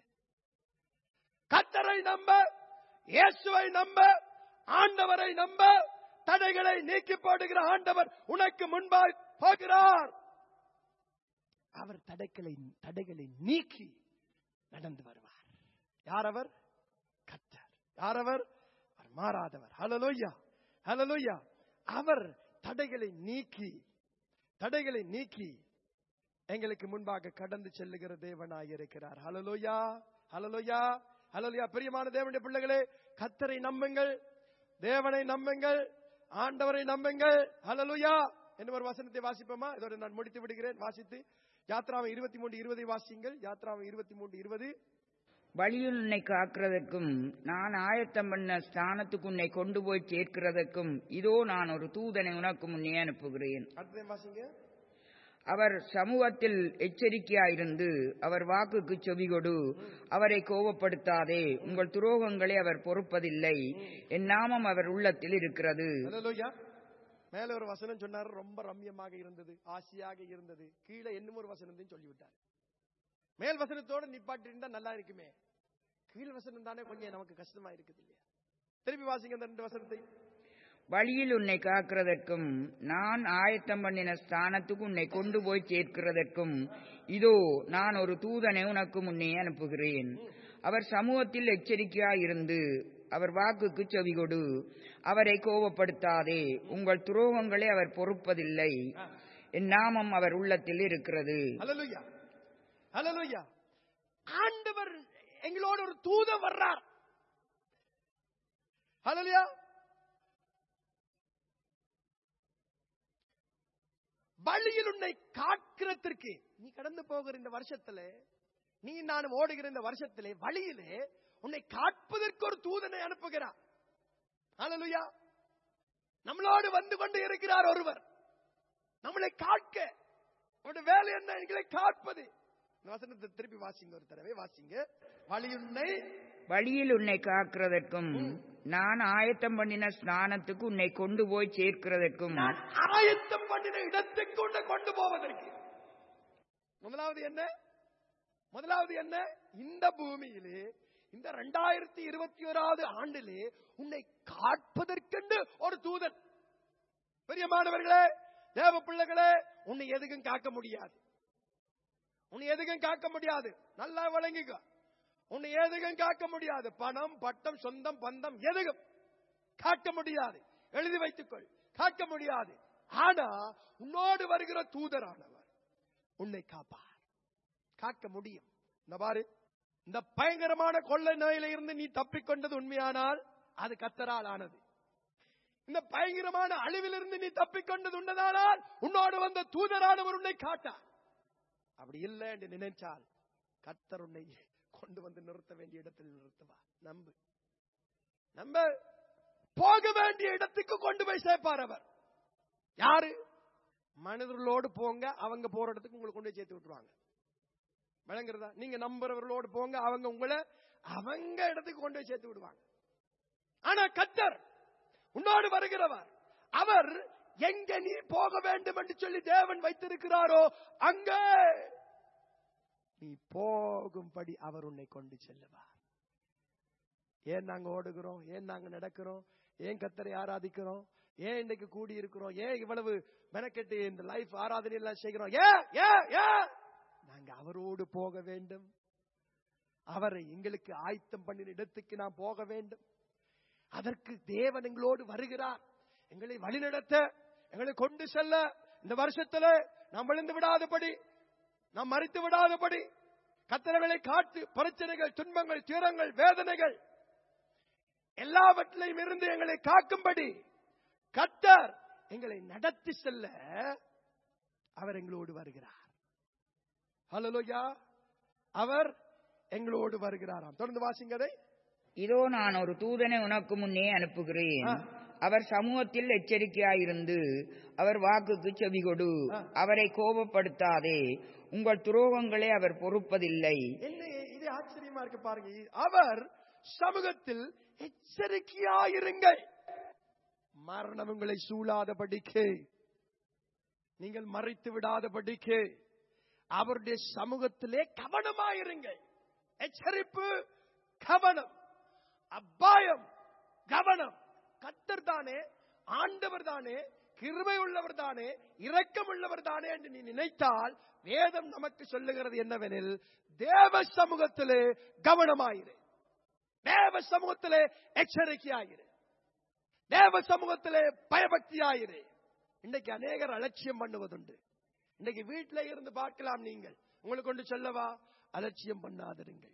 கத்தரை நம்ப இயேசுவை நம்ப ஆண்டவரை நம்ப தடைகளை நீக்கி போடுகிற ஆண்டவர் உனக்கு முன்பாய் போகிறார் அவர் தடைகளை தடைகளை நீக்கி நடந்து வருவார் யார் அவர் கத்தர் யார் அவர் அவர் மாறாதவர் ஹலலோய்யா ஹலலோய்யா அவர் தடைகளை நீக்கி தடைகளை நீக்கி எங்களுக்கு முன்பாக கடந்து செல்லுகிற தேவனாய் இருக்கிறார் ஹலலோயா ஹலலோயா ஹலலோயா பிரியமான தேவனுடைய பிள்ளைகளே கத்தரை நம்புங்கள் தேவனை நம்புங்கள் ஆண்டவரை நம்புங்கள் ஹலலுயா என்ன ஒரு வசனத்தை வாசிப்போமா இதோட நான் முடித்து விடுகிறேன் வாசித்து யாத்ராவை இருபத்தி மூன்று இருபதை வாசிங்கள் யாத்ராவை இருபத்தி மூன்று இருபது வழியில் உன்னை காக்கிறதற்கும் நான் ஆயத்தம் பண்ண ஸ்தானத்துக்கு உன்னை கொண்டு போய் சேர்க்கிறதற்கும் இதோ நான் ஒரு தூதனை உனக்கு முன்னே அனுப்புகிறேன் அடுத்ததையும் வாசிங்க அவர் சமூகத்தில் எச்சரிக்கையாயிருந்து அவர் வாக்குக்கு செவிகொடு அவரை கோபப்படுத்தாதே உங்கள் துரோகங்களை அவர் பொறுப்பதில்லை என் நாமம் அவர் உள்ளத்தில் இருக்கிறது ஹalleluya மேல ஒரு வசனம் சொன்னார் ரொம்ப ரம்யமாக இருந்தது ஆசையாக இருந்தது கீழே இன்னும் ஒரு வசனத்தையும் சொல்லிவிட்டார் மேல் வசனத்தோட நிப்பாட்டி இருந்தா நல்லா இருக்குமே கீழ் வசனம் தானே கொஞ்சம் நமக்கு கஷ்டமா இருக்குது இல்லையா திருப்பி வாசிங்க அந்த ரெண்டு வசனத்தை வழியில் உன்னை காக்கிறதற்கும் நான் ஆயத்தம் பண்ணின ஸ்தானத்துக்கு உன்னை கொண்டு போய் சேர்க்கிறதற்கும் இதோ நான் ஒரு தூதனை உனக்கு முன்னே அனுப்புகிறேன் அவர் சமூகத்தில் எச்சரிக்கையாயிருந்து அவர் வாக்குக்கு செவிகொடு அவரை கோபப்படுத்தாதே உங்கள் துரோகங்களை அவர் பொறுப்பதில்லை என் நாமம் அவர் உள்ளத்தில் இருக்கிறது ஹalleluya ஹalleluya ஆண்டவர் எங்களோட ஒரு தூதன் வர்றார் ஹalleluya வழியில் உன்னை காக்கிறதற்கு நீ கடந்து போகிற இந்த வருஷத்துல நீ நானும் ஓடுகிற இந்த வருஷத்திலே வழியிலே உன்னை காப்பதற்கு ஒரு தூதனை அனுப்புகிறார் ஹalleluya நம்மளோடு வந்து கொண்டு இருக்கிறார் ஒருவர் நம்மளை காக்க அவருடைய வேலை என்ன எங்களை காப்பது இந்த வசனத்தை திருப்பி வாசிங்க ஒரு தடவை வாசிங்க வழியுன்னை வழியில் உன்னை காக்கிறதற்கும் நான் ஆயத்தம் பண்ணின ஸ்நானத்துக்கு உன்னை கொண்டு போய் சேர்க்கிறதற்கும் நான் ஆயத்தம் பண்ணின இடத்துக்கு உன்னை கொண்டு போவதற்கு முதலாவது என்ன முதலாவது என்ன இந்த பூமியிலே இந்த ரெண்டாயிரத்தி இருபத்தி ஓராவது ஆண்டிலே உன்னை காப்பதற்கென்று ஒரு தூதன் பெரியமானவர்களே தேவ பிள்ளைகளே உன்னை எதுக்கும் காக்க முடியாது உன்னை எதுக்கும் காக்க முடியாது நல்லா விளங்கிக்க உன்னை எதுக்கும் காக்க முடியாது பணம் பட்டம் சொந்தம் பந்தம் எதுக்கும் காக்க முடியாது எழுதி வைத்துக்கொள் காக்க முடியாது ஆனா உன்னோடு வருகிற தூதரானவர் உன்னை காப்பார் காக்க முடியும் இந்த பாரு இந்த பயங்கரமான கொள்ளை நோயில இருந்து நீ தப்பிக்கொண்டது உண்மையானால் அது கத்தரால் ஆனது இந்த பயங்கரமான அழிவிலிருந்து நீ தப்பிக்கொண்டது உண்டதானால் உன்னோடு வந்த தூதரானவர் உன்னை காட்டார் அப்படி இல்லை என்று நினைச்சால் கத்தர் உன்னை கொண்டு வந்து நிறுத்த வேண்டிய இடத்தில் நிறுத்துவா நம்பு நம்ப போக வேண்டிய இடத்துக்கு கொண்டு போய் சேர்ப்பார் அவர் யாரு மனிதர்களோடு போங்க அவங்க போற இடத்துக்கு உங்களை கொண்டு போய் சேர்த்து விட்டுருவாங்க விளங்குறதா நீங்க நம்புறவர்களோடு போங்க அவங்க உங்களை அவங்க இடத்துக்கு கொண்டு போய் சேர்த்து விடுவாங்க ஆனா கத்தர் உன்னோடு வருகிறவர் அவர் எங்க நீ போக வேண்டும் என்று சொல்லி தேவன் வைத்திருக்கிறாரோ அங்கே நீ போகும்படி அவர் உன்னை கொண்டு செல்லுவார் ஏன் நாங்க ஓடுகிறோம் ஏன் நாங்க நடக்கிறோம் ஏன் கத்தரை ஆராதிக்கிறோம் ஏன் இன்னைக்கு கூடி இருக்கிறோம் ஏன் இவ்வளவு மெனக்கெட்டு இந்த லைஃப் ஆராதனை எல்லாம் செய்கிறோம் ஏன் ஏன் ஏன் நாங்க அவரோடு போக வேண்டும் அவரை எங்களுக்கு ஆயத்தம் பண்ணின இடத்துக்கு நாம் போக வேண்டும் அதற்கு தேவன் எங்களோடு வருகிறார் எங்களை வழிநடத்த எங்களை கொண்டு செல்ல இந்த வருஷத்துல நாம் விழுந்து விடாதபடி நாம் மறித்து விடாதபடி கத்தரங்களை காட்டு பிரச்சனைகள் துன்பங்கள் துயரங்கள் வேதனைகள் எல்லாவற்றிலையும் இருந்து எங்களை காக்கும்படி கத்தர் எங்களை நடத்தி செல்ல அவர் எங்களோடு வருகிறார் ஹலோயா அவர் எங்களோடு வருகிறாராம் தொடர்ந்து வாசிங்கதை இதோ நான் ஒரு தூதனை உனக்கு முன்னே அனுப்புகிறேன் ஆ. அவர் சமூகத்தில் எச்சரிக்கையாயிருந்து அவர் வாக்குக்கு செவிகொடு ஆ. அவரை கோபப்படுத்தாதே உங்கள் துரோகங்களை அவர் பொறுப்பதில்லை என்ன இது ஆச்சரியமா இருக்கு பாருங்க அவர் சமூகத்தில் எச்சரிக்கையாயிருங்கள் மரணம் உங்களை சூழாதபடிக்கு நீங்கள் மறைத்து விடாதபடிக்கு அவருடைய சமூகத்திலே கவனமாயிருங்கள் எச்சரிப்பு கவனம் அபாயம் கவனம் கத்தர் தானே ஆண்டவர் தானே கிருபை உள்ளவர் தானே இரக்கம் உள்ளவர் தானே என்று நீ நினைத்தால் வேதம் நமக்கு சொல்லுகிறது என்னவெனில் தேவ சமூகத்திலே கவனமாயிரு தேவ சமூகத்திலே எச்சரிக்கையாயிரு தேவ சமூகத்திலே பயபக்தியாயிரு இன்னைக்கு அநேகர் அலட்சியம் பண்ணுவதுண்டு இன்னைக்கு வீட்டில இருந்து பார்க்கலாம் நீங்கள் உங்களுக்கு கொண்டு சொல்லவா அலட்சியம் பண்ணாதிருங்கள்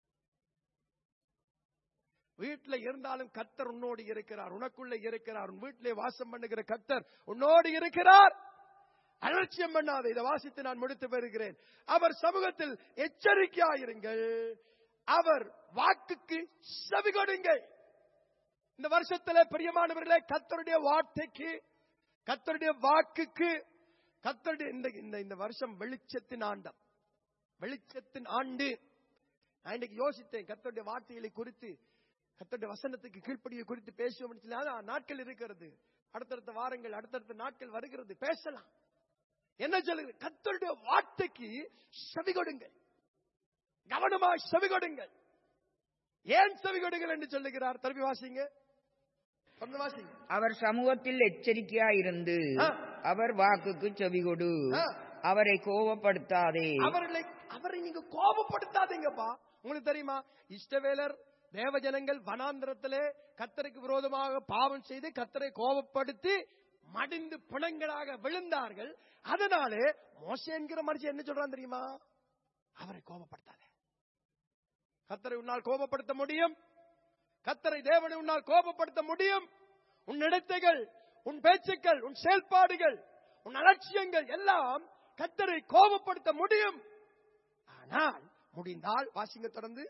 வீட்டுல இருந்தாலும் கத்தர் உன்னோடு இருக்கிறார் உனக்குள்ள இருக்கிறார் உன் வீட்டிலே வாசம் பண்ணுகிற கத்தர் உன்னோடு இருக்கிறார் அலட்சியம் பண்ணாத இதை வாசித்து நான் முடித்து பெறுகிறேன் அவர் சமூகத்தில் எச்சரிக்கையாயிருங்கள் அவர் வாக்குக்கு செவி கொடுங்கள் இந்த வருஷத்துல பிரியமானவர்களே கத்தருடைய வார்த்தைக்கு கத்தருடைய வாக்குக்கு கத்தருடைய இந்த இந்த இந்த வருஷம் வெளிச்சத்தின் ஆண்டம் வெளிச்சத்தின் ஆண்டு நான் இன்னைக்கு யோசித்தேன் கத்தருடைய வார்த்தைகளை குறித்து கத்தருடைய வசனத்துக்கு கீழ்ப்படியை குறித்து பேசுவோம் சொல்லி அதான் நாட்கள் இருக்கிறது அடுத்தடுத்த வாரங்கள் அடுத்தடுத்த நாட்கள் வருகிறது பேசலாம் என்ன சொல்லுங்க கத்தருடைய வார்த்தைக்கு செவி கொடுங்கள் கவனமாய் செவி கொடுங்கள் ஏன் செவி கொடுங்கள் என்று சொல்லுகிறார் திரும்பி வாசிங்க தொடர்ந்து வாசிங்க அவர் சமூகத்தில் எச்சரிக்கையாயிருந்து ஆ. அவர் வாக்குக்கு செவிகொடு ஆ. அவரை கோபப்படுத்தாதே அவர்களை அவரை நீங்க கோபப்படுத்தாதீங்கப்பா உங்களுக்கு தெரியுமா இஷ்டவேலர் தேவஜனங்கள் வனாந்திரத்திலே கத்தருக்கு விரோதமாக பாவம் செய்து கத்தரை கோபப்படுத்தி மடிந்து பிணங்களாக விழுந்தார்கள் அதனாலே மோசே என்கிற மனுஷன் என்ன சொல்றான் தெரியுமா அவரை கோபப்படுத்தாத கத்தரை உன்னால் கோபப்படுத்த முடியும் கத்தரை தேவனை உன்னால் கோபப்படுத்த முடியும் உன் நடத்தைகள் உன் பேச்சுக்கள் உன் செயல்பாடுகள் உன் அலட்சியங்கள் எல்லாம் கத்தரை கோபப்படுத்த முடியும் ஆனால் முடிந்தால் வாசிங்க தொடர்ந்து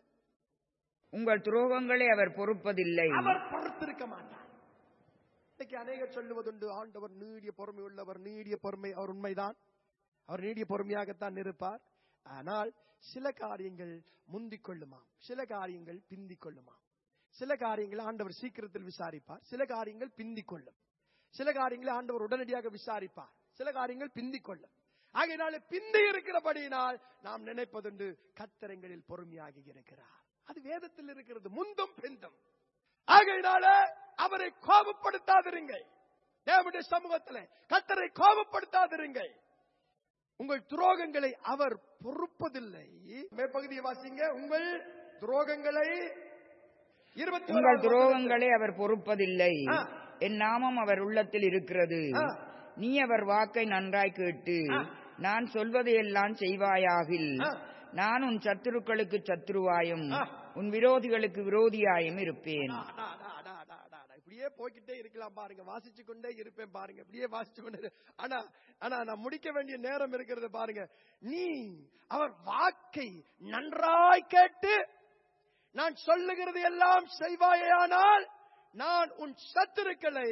உங்கள் துரோகங்களை அவர் பொறுப்பதில்லை அவர் பொறுத்திருக்க மாட்டார் இன்னைக்கு அநேகர் சொல்லுவதுண்டு ஆண்டவர் நீடிய பொறுமை உள்ளவர் நீடிய பொறுமை அவர் உண்மைதான் அவர் நீடிய பொறுமையாகத்தான் இருப்பார் ஆனால் சில காரியங்கள் முந்திக் கொள்ளுமாம் சில காரியங்கள் பிந்திக் கொள்ளுமாம் சில காரியங்களை ஆண்டவர் சீக்கிரத்தில் விசாரிப்பார் சில காரியங்கள் பிந்திக் கொள்ளும் சில காரியங்களை ஆண்டவர் உடனடியாக விசாரிப்பார் சில காரியங்கள் பிந்திக் கொள்ளும் ஆகையினாலே பிந்தி இருக்கிறபடியினால் நாம் நினைப்பதுண்டு கத்தரங்களில் பொறுமையாக இருக்கிறார் அது வேதத்தில் இருக்கிறது முந்தும் பிந்தும் ஆகையினால அவரை கோபப்படுத்தாதிருங்கள் தேவனுடைய சமூகத்தில் கத்தரை கோபப்படுத்தாதிருங்கள் உங்கள் துரோகங்களை அவர் பொறுப்பதில்லை மேற்பகுதியை வாசிங்க உங்கள் துரோகங்களை இருபத்தி உங்கள் ஓராவது துரோகங்களை அவர் பொறுப்பதில்லை ஆ. என் நாமம் அவர் உள்ளத்தில் இருக்கிறது ஆ. நீ அவர் வாக்கை நன்றாய் கேட்டு ஆ. நான் சொல்வதையெல்லாம் செய்வாயாகில் ஆ. நான் உன் சத்துருக்களுக்கு சத்துருவாயும் ஆ. உன் விரோதிகளுக்கு விரோதியாயும் இருப்பேன் அடா, அடா, அடா, அடா, அடா, அடா. இப்படியே போய்க்கிட்டே இருக்கலாம் பாருங்க வாசிச்சு கொண்டே இருப்பேன் பாருங்க இப்படியே வாசிச்சு கொண்டே இரு- ஆனா ஆனா நான் முடிக்க வேண்டிய நேரம் இருக்கிறது பாருங்க நீ அவர் வாக்கை நன்றாய் கேட்டு நான் சொல்லுகிறது எல்லாம் செய்வாயானால் நான் உன் சத்துருக்களை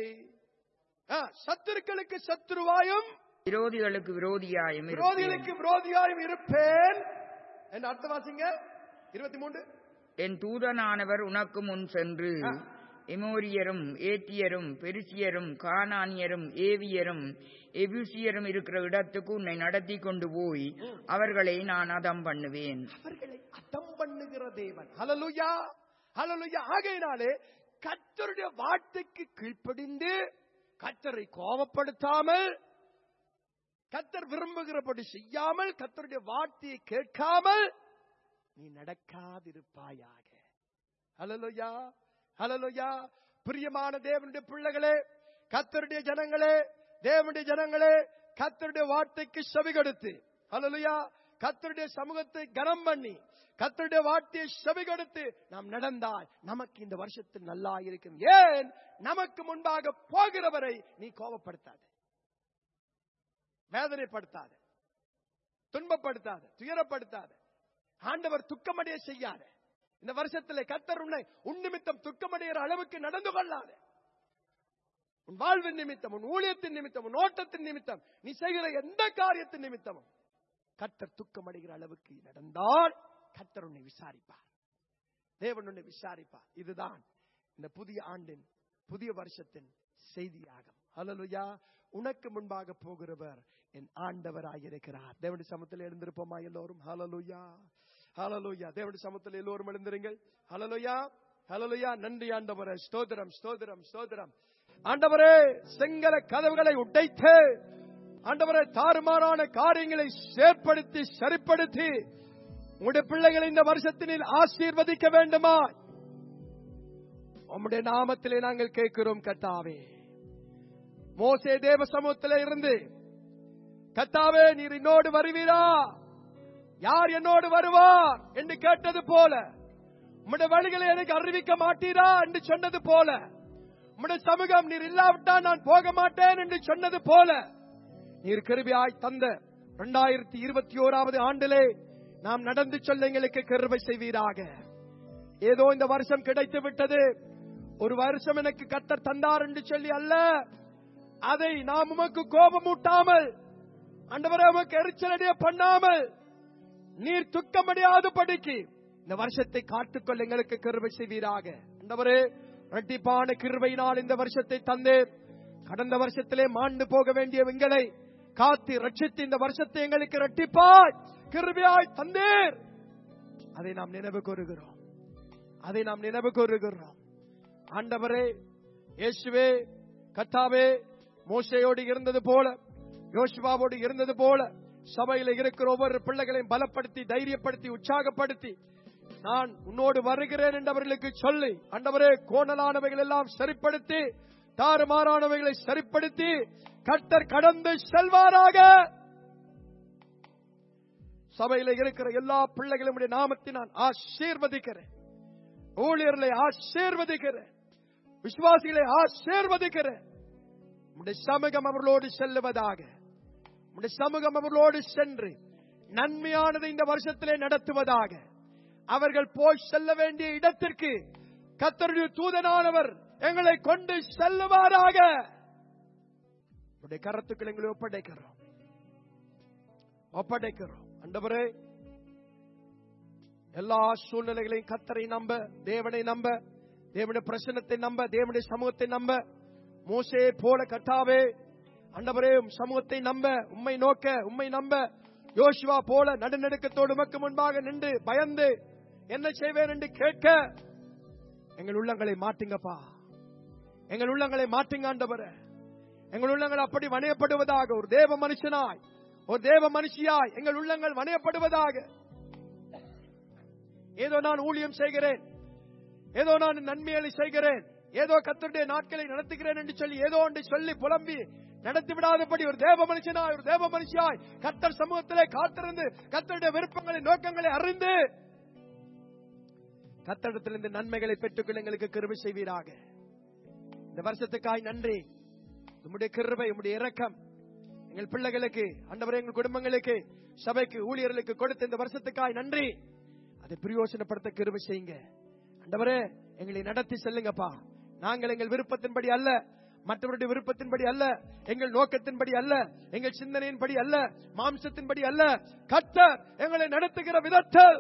ஆ, சத்துருக்களுக்கு சத்துருவாயும் விரோதிகளுக்கு விரோதியாயும் இருப்பேன் விரோதிகளுக்கு விரோதியாயும் இருப்பேன் என்று அர்த்தம் வாசிங்க இருபத்தி மூன்று என் தூதனானவர் உனக்கு முன் சென்று ஆ. எமோரியரும் ஏத்தியரும் பெருசியரும் கானானியரும் ஏவியரும் எபூசியரும் இருக்கிற இடத்துக்கு உன்னை நடத்தி கொண்டு போய் அவர்களை நான் அதம் பண்ணுவேன் அவர்களை அதம் பண்ணுகிற தேவன் ஹalleluya ஹalleluya ஆகையினாலே கர்த்தருடைய வார்த்தைக்கு கீழ்ப்படிந்து கர்த்தரை கோபப்படுத்தாமல் கர்த்தர் விரும்புகிறபடி செய்யாமல் கர்த்தருடைய வார்த்தையை கேட்காமல் நீ நடக்காதிருப்பாயாக ஹalleluya ஹalleluya பிரியமான தேவனுடைய பிள்ளைகளே கர்த்தருடைய ஜனங்களே தேவனுடைய ஜனங்களே கர்த்தருடைய வார்த்தைக்கு செவி கொடுத்து ஹalleluya கர்த்தருடைய சமூகத்தை கனம் பண்ணி கர்த்தருடைய வார்த்தையை செவி கொடுத்து நாம் நடந்தால் நமக்கு இந்த வருஷத்தில் நல்லா இருக்கும் ஏன் நமக்கு முன்பாக போகிறவரை நீ கோபப்படுத்தாத வேதனைப்படுத்தாத துன்பப்படுத்தாத துயரப்படுத்தாத ஆண்டவர் துக்கமடைய செய்யாத இந்த வருஷத்துல கத்தர் உன்னை உன் நிமித்தம் துக்கமடைகிற அளவுக்கு நடந்து கொள்ளாத உன் வாழ்வின் நிமித்தம் உன் ஊழியத்தின் நிமித்தம் உன் ஓட்டத்தின் நிமித்தம் நீ செய்கிற எந்த காரியத்தின் நிமித்தமும் கத்தர் துக்கமடைகிற அளவுக்கு நடந்தால் கத்தர் உன்னை விசாரிப்பார் தேவன் உன்னை விசாரிப்பார் இதுதான் இந்த புதிய ஆண்டின் புதிய வருஷத்தின் செய்தியாகும் ஹalleluya உனக்கு முன்பாக போகிறவர் என் ஆண்டவராக இருக்கிறார் தேவனுடைய சமத்தில் எழுந்திருப்போமா எல்லோரும் ஹalleluya ஹalleluya தேவனுடைய சமத்தில் எல்லோரும் எழுந்திருங்கள் ஹalleluya ஹalleluya நன்றி ஆண்டவரே ஸ்தோத்திரம் ஸ்தோத்திரம் ஸ்தோத்திரம் ஆண்டவரே செங்கல கதவுகளை உடைத்து ஆண்டவரே தாறுமாறான காரியங்களை செயற்படுத்தி சரிப்படுத்தி உங்களுடைய பிள்ளைகளை இந்த வருஷத்தினில் ஆசீர்வதிக்க வேண்டுமா உம்முடைய நாமத்திலே நாங்கள் கேட்கிறோம் கத்தாவே மோசே தேவ சமூகத்திலே இருந்து கத்தாவே நீர் என்னோடு வருவீரா யார் என்னோடு வருவார் என்று கேட்டது போல உம்முடைய வழிகளை எனக்கு அறிவிக்க மாட்டீரா என்று சொன்னது போல உம்முடைய சமூகம் நீர் இல்லாவிட்டால் நான் போக மாட்டேன் என்று சொன்னது போல நீர் கிருபியாய் தந்த இரண்டாயிரத்தி இருபத்தி ஓராவது ஆண்டிலே நாம் நடந்து சொல்ல எங்களுக்கு கிருபை செய்வீராக ஏதோ இந்த வருஷம் கிடைத்து விட்டது ஒரு வருஷம் எனக்கு கத்தர் தந்தார் என்று சொல்லி அல்ல அதை நாம் உமக்கு கோபமூட்டாமல் அண்டவரை உமக்கு எரிச்சலடைய பண்ணாமல் நீர் துக்கமடையாது படிக்கு இந்த வருஷத்தை காத்துக்கொள்ள எங்களுக்கு கிருபை செய்வீராக அண்டவரே இரட்டிப்பான கிருபையினால் இந்த வருஷத்தை தந்தேன் கடந்த வருஷத்திலே மாண்டு போக வேண்டிய எங்களை காத்து ரட்சித்து இந்த வருஷத்தை எங்களுக்கு இரட்டிப்பாய் கிருபையாய் தந்தீர் அதை நாம் நினைவு கூறுகிறோம் அதை நாம் நினைவு கூறுகிறோம் ஆண்டவரே இயேசுவே கத்தாவே மோசையோடு இருந்தது போல யோசுவாவோடு இருந்தது போல சபையில இருக்கிற ஒவ்வொரு பிள்ளைகளையும் பலப்படுத்தி தைரியப்படுத்தி உற்சாகப்படுத்தி நான் உன்னோடு வருகிறேன் என்றவர்களுக்கு சொல்லி ஆண்டவரே கோணலானவைகள் எல்லாம் சரிப்படுத்தி தாறுமாறானவைகளை சரிப்படுத்தி கட்டர் கடந்து செல்வாராக சபையில இருக்கிற எல்லா பிள்ளைகளுடைய நாமத்தை நான் ஆசீர்வதிக்கிறேன் ஊழியர்களை ஆசீர்வதிக்கிறேன் விசுவாசிகளை ஆசீர்வதிக்கிறேன் உடைய சமூகம் அவர்களோடு செல்லுவதாக உடைய சமூகம் அவர்களோடு சென்று நன்மையானதை இந்த வருஷத்திலே நடத்துவதாக அவர்கள் போய் செல்ல வேண்டிய இடத்திற்கு கத்தருடைய தூதனானவர் எங்களை கொண்டு செல்லுவாராக உடைய கரத்துக்கள் எங்களை ஒப்படைக்கிறோம் ஒப்படைக்கிறோம் அண்டவரே எல்லா சூழ்நிலைகளையும் கத்தரை நம்ப தேவனை நம்ப தேவனுடைய பிரசனத்தை நம்ப தேவனுடைய சமூகத்தை நம்ப மோசே போல கட்டாவே அண்டவரே உம் சமூகத்தை நம்ப உம்மை நோக்க உம்மை நம்ப யோசுவா போல நடுநடுக்கத்தோடு உமக்கு முன்பாக நின்று பயந்து என்ன செய்வேன் என்று கேட்க எங்கள் உள்ளங்களை மாட்டுங்கப்பா எங்கள் உள்ளங்களை மாட்டுங்க ஆண்டவரே எங்கள் உள்ளங்கள் அப்படி வணையப்படுவதாக ஒரு தேவ மனுஷனாய் ஒரு தேவ மனுஷியாய் எங்கள் உள்ளங்கள் வணையப்படுவதாக ஏதோ நான் ஊழியம் செய்கிறேன் ஏதோ நான் நன்மைகளை செய்கிறேன் ஏதோ கத்தருடைய நாட்களை நடத்துகிறேன் என்று சொல்லி ஏதோ ஒன்றை சொல்லி புலம்பி நடத்தி விடாதபடி ஒரு தேவ மனுஷனாய் ஒரு தேவ மனுஷியாய் கத்தர் சமூகத்திலே காத்திருந்து கத்தருடைய விருப்பங்களை நோக்கங்களை அறிந்து கத்தடத்திலிருந்து நன்மைகளை பெற்றுக்கொள்ள எங்களுக்கு கிருபை செய்வீராக இந்த வருஷத்துக்காய் நன்றி உம்முடைய கிருபை உம்முடைய இரக்கம் எங்கள் பிள்ளைகளுக்கு அண்டவரே எங்கள் குடும்பங்களுக்கு சபைக்கு ஊழியர்களுக்கு கொடுத்த இந்த வருஷத்துக்காய் நன்றி அதை பிரயோசனப்படுத்த கிருபை செய்யுங்க அண்டவரே எங்களை நடத்தி செல்லுங்கப்பா நாங்கள் எங்கள் விருப்பத்தின்படி அல்ல மற்றவருடைய விருப்பத்தின்படி அல்ல எங்கள் நோக்கத்தின்படி அல்ல எங்கள் சிந்தனையின்படி அல்ல மாம்சத்தின்படி அல்ல கத்தர் எங்களை நடத்துகிற விதத்தில்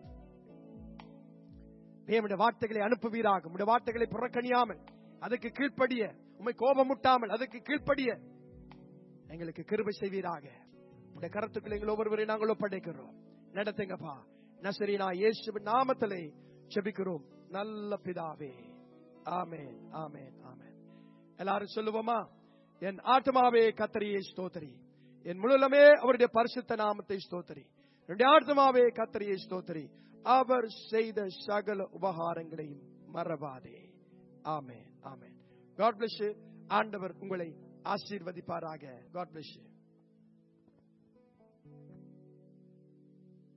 தேவனுடைய வார்த்தைகளை அனுப்புவீராக உடைய வார்த்தைகளை புறக்கணியாமல் அதுக்கு கீழ்ப்படிய உண்மை கோபமுட்டாமல் அதுக்கு கீழ்ப்படிய எங்களுக்கு கிருபை செய்வீராக உடைய கருத்துக்களை எங்கள் ஒவ்வொருவரையும் நாங்கள் ஒப்படைக்கிறோம் நடத்துங்கப்பா நசரினா இயேசுவின் நாமத்திலே செபிக்கிறோம் நல்ல பிதாவே ஆமென் ஆமென் ஆமென் எல்லாரும் சொல்லுவோமா என் ஆத்மாவே கத்தரியை ஸ்தோத்திரி என் முழுலமே அவருடைய பரிசுத்த நாமத்தை ஸ்தோத்திரி என்னுடைய ஆத்மாவே கத்தரியை ஸ்தோத்திரி அவர் செய்த சகல உபகாரங்களையும் மறவாதே ஆமென் ஆமென் காட் பிளஸ் ஆண்டவர் உங்களை ஆசீர்வதிப்பாராக காட் பிளஸ்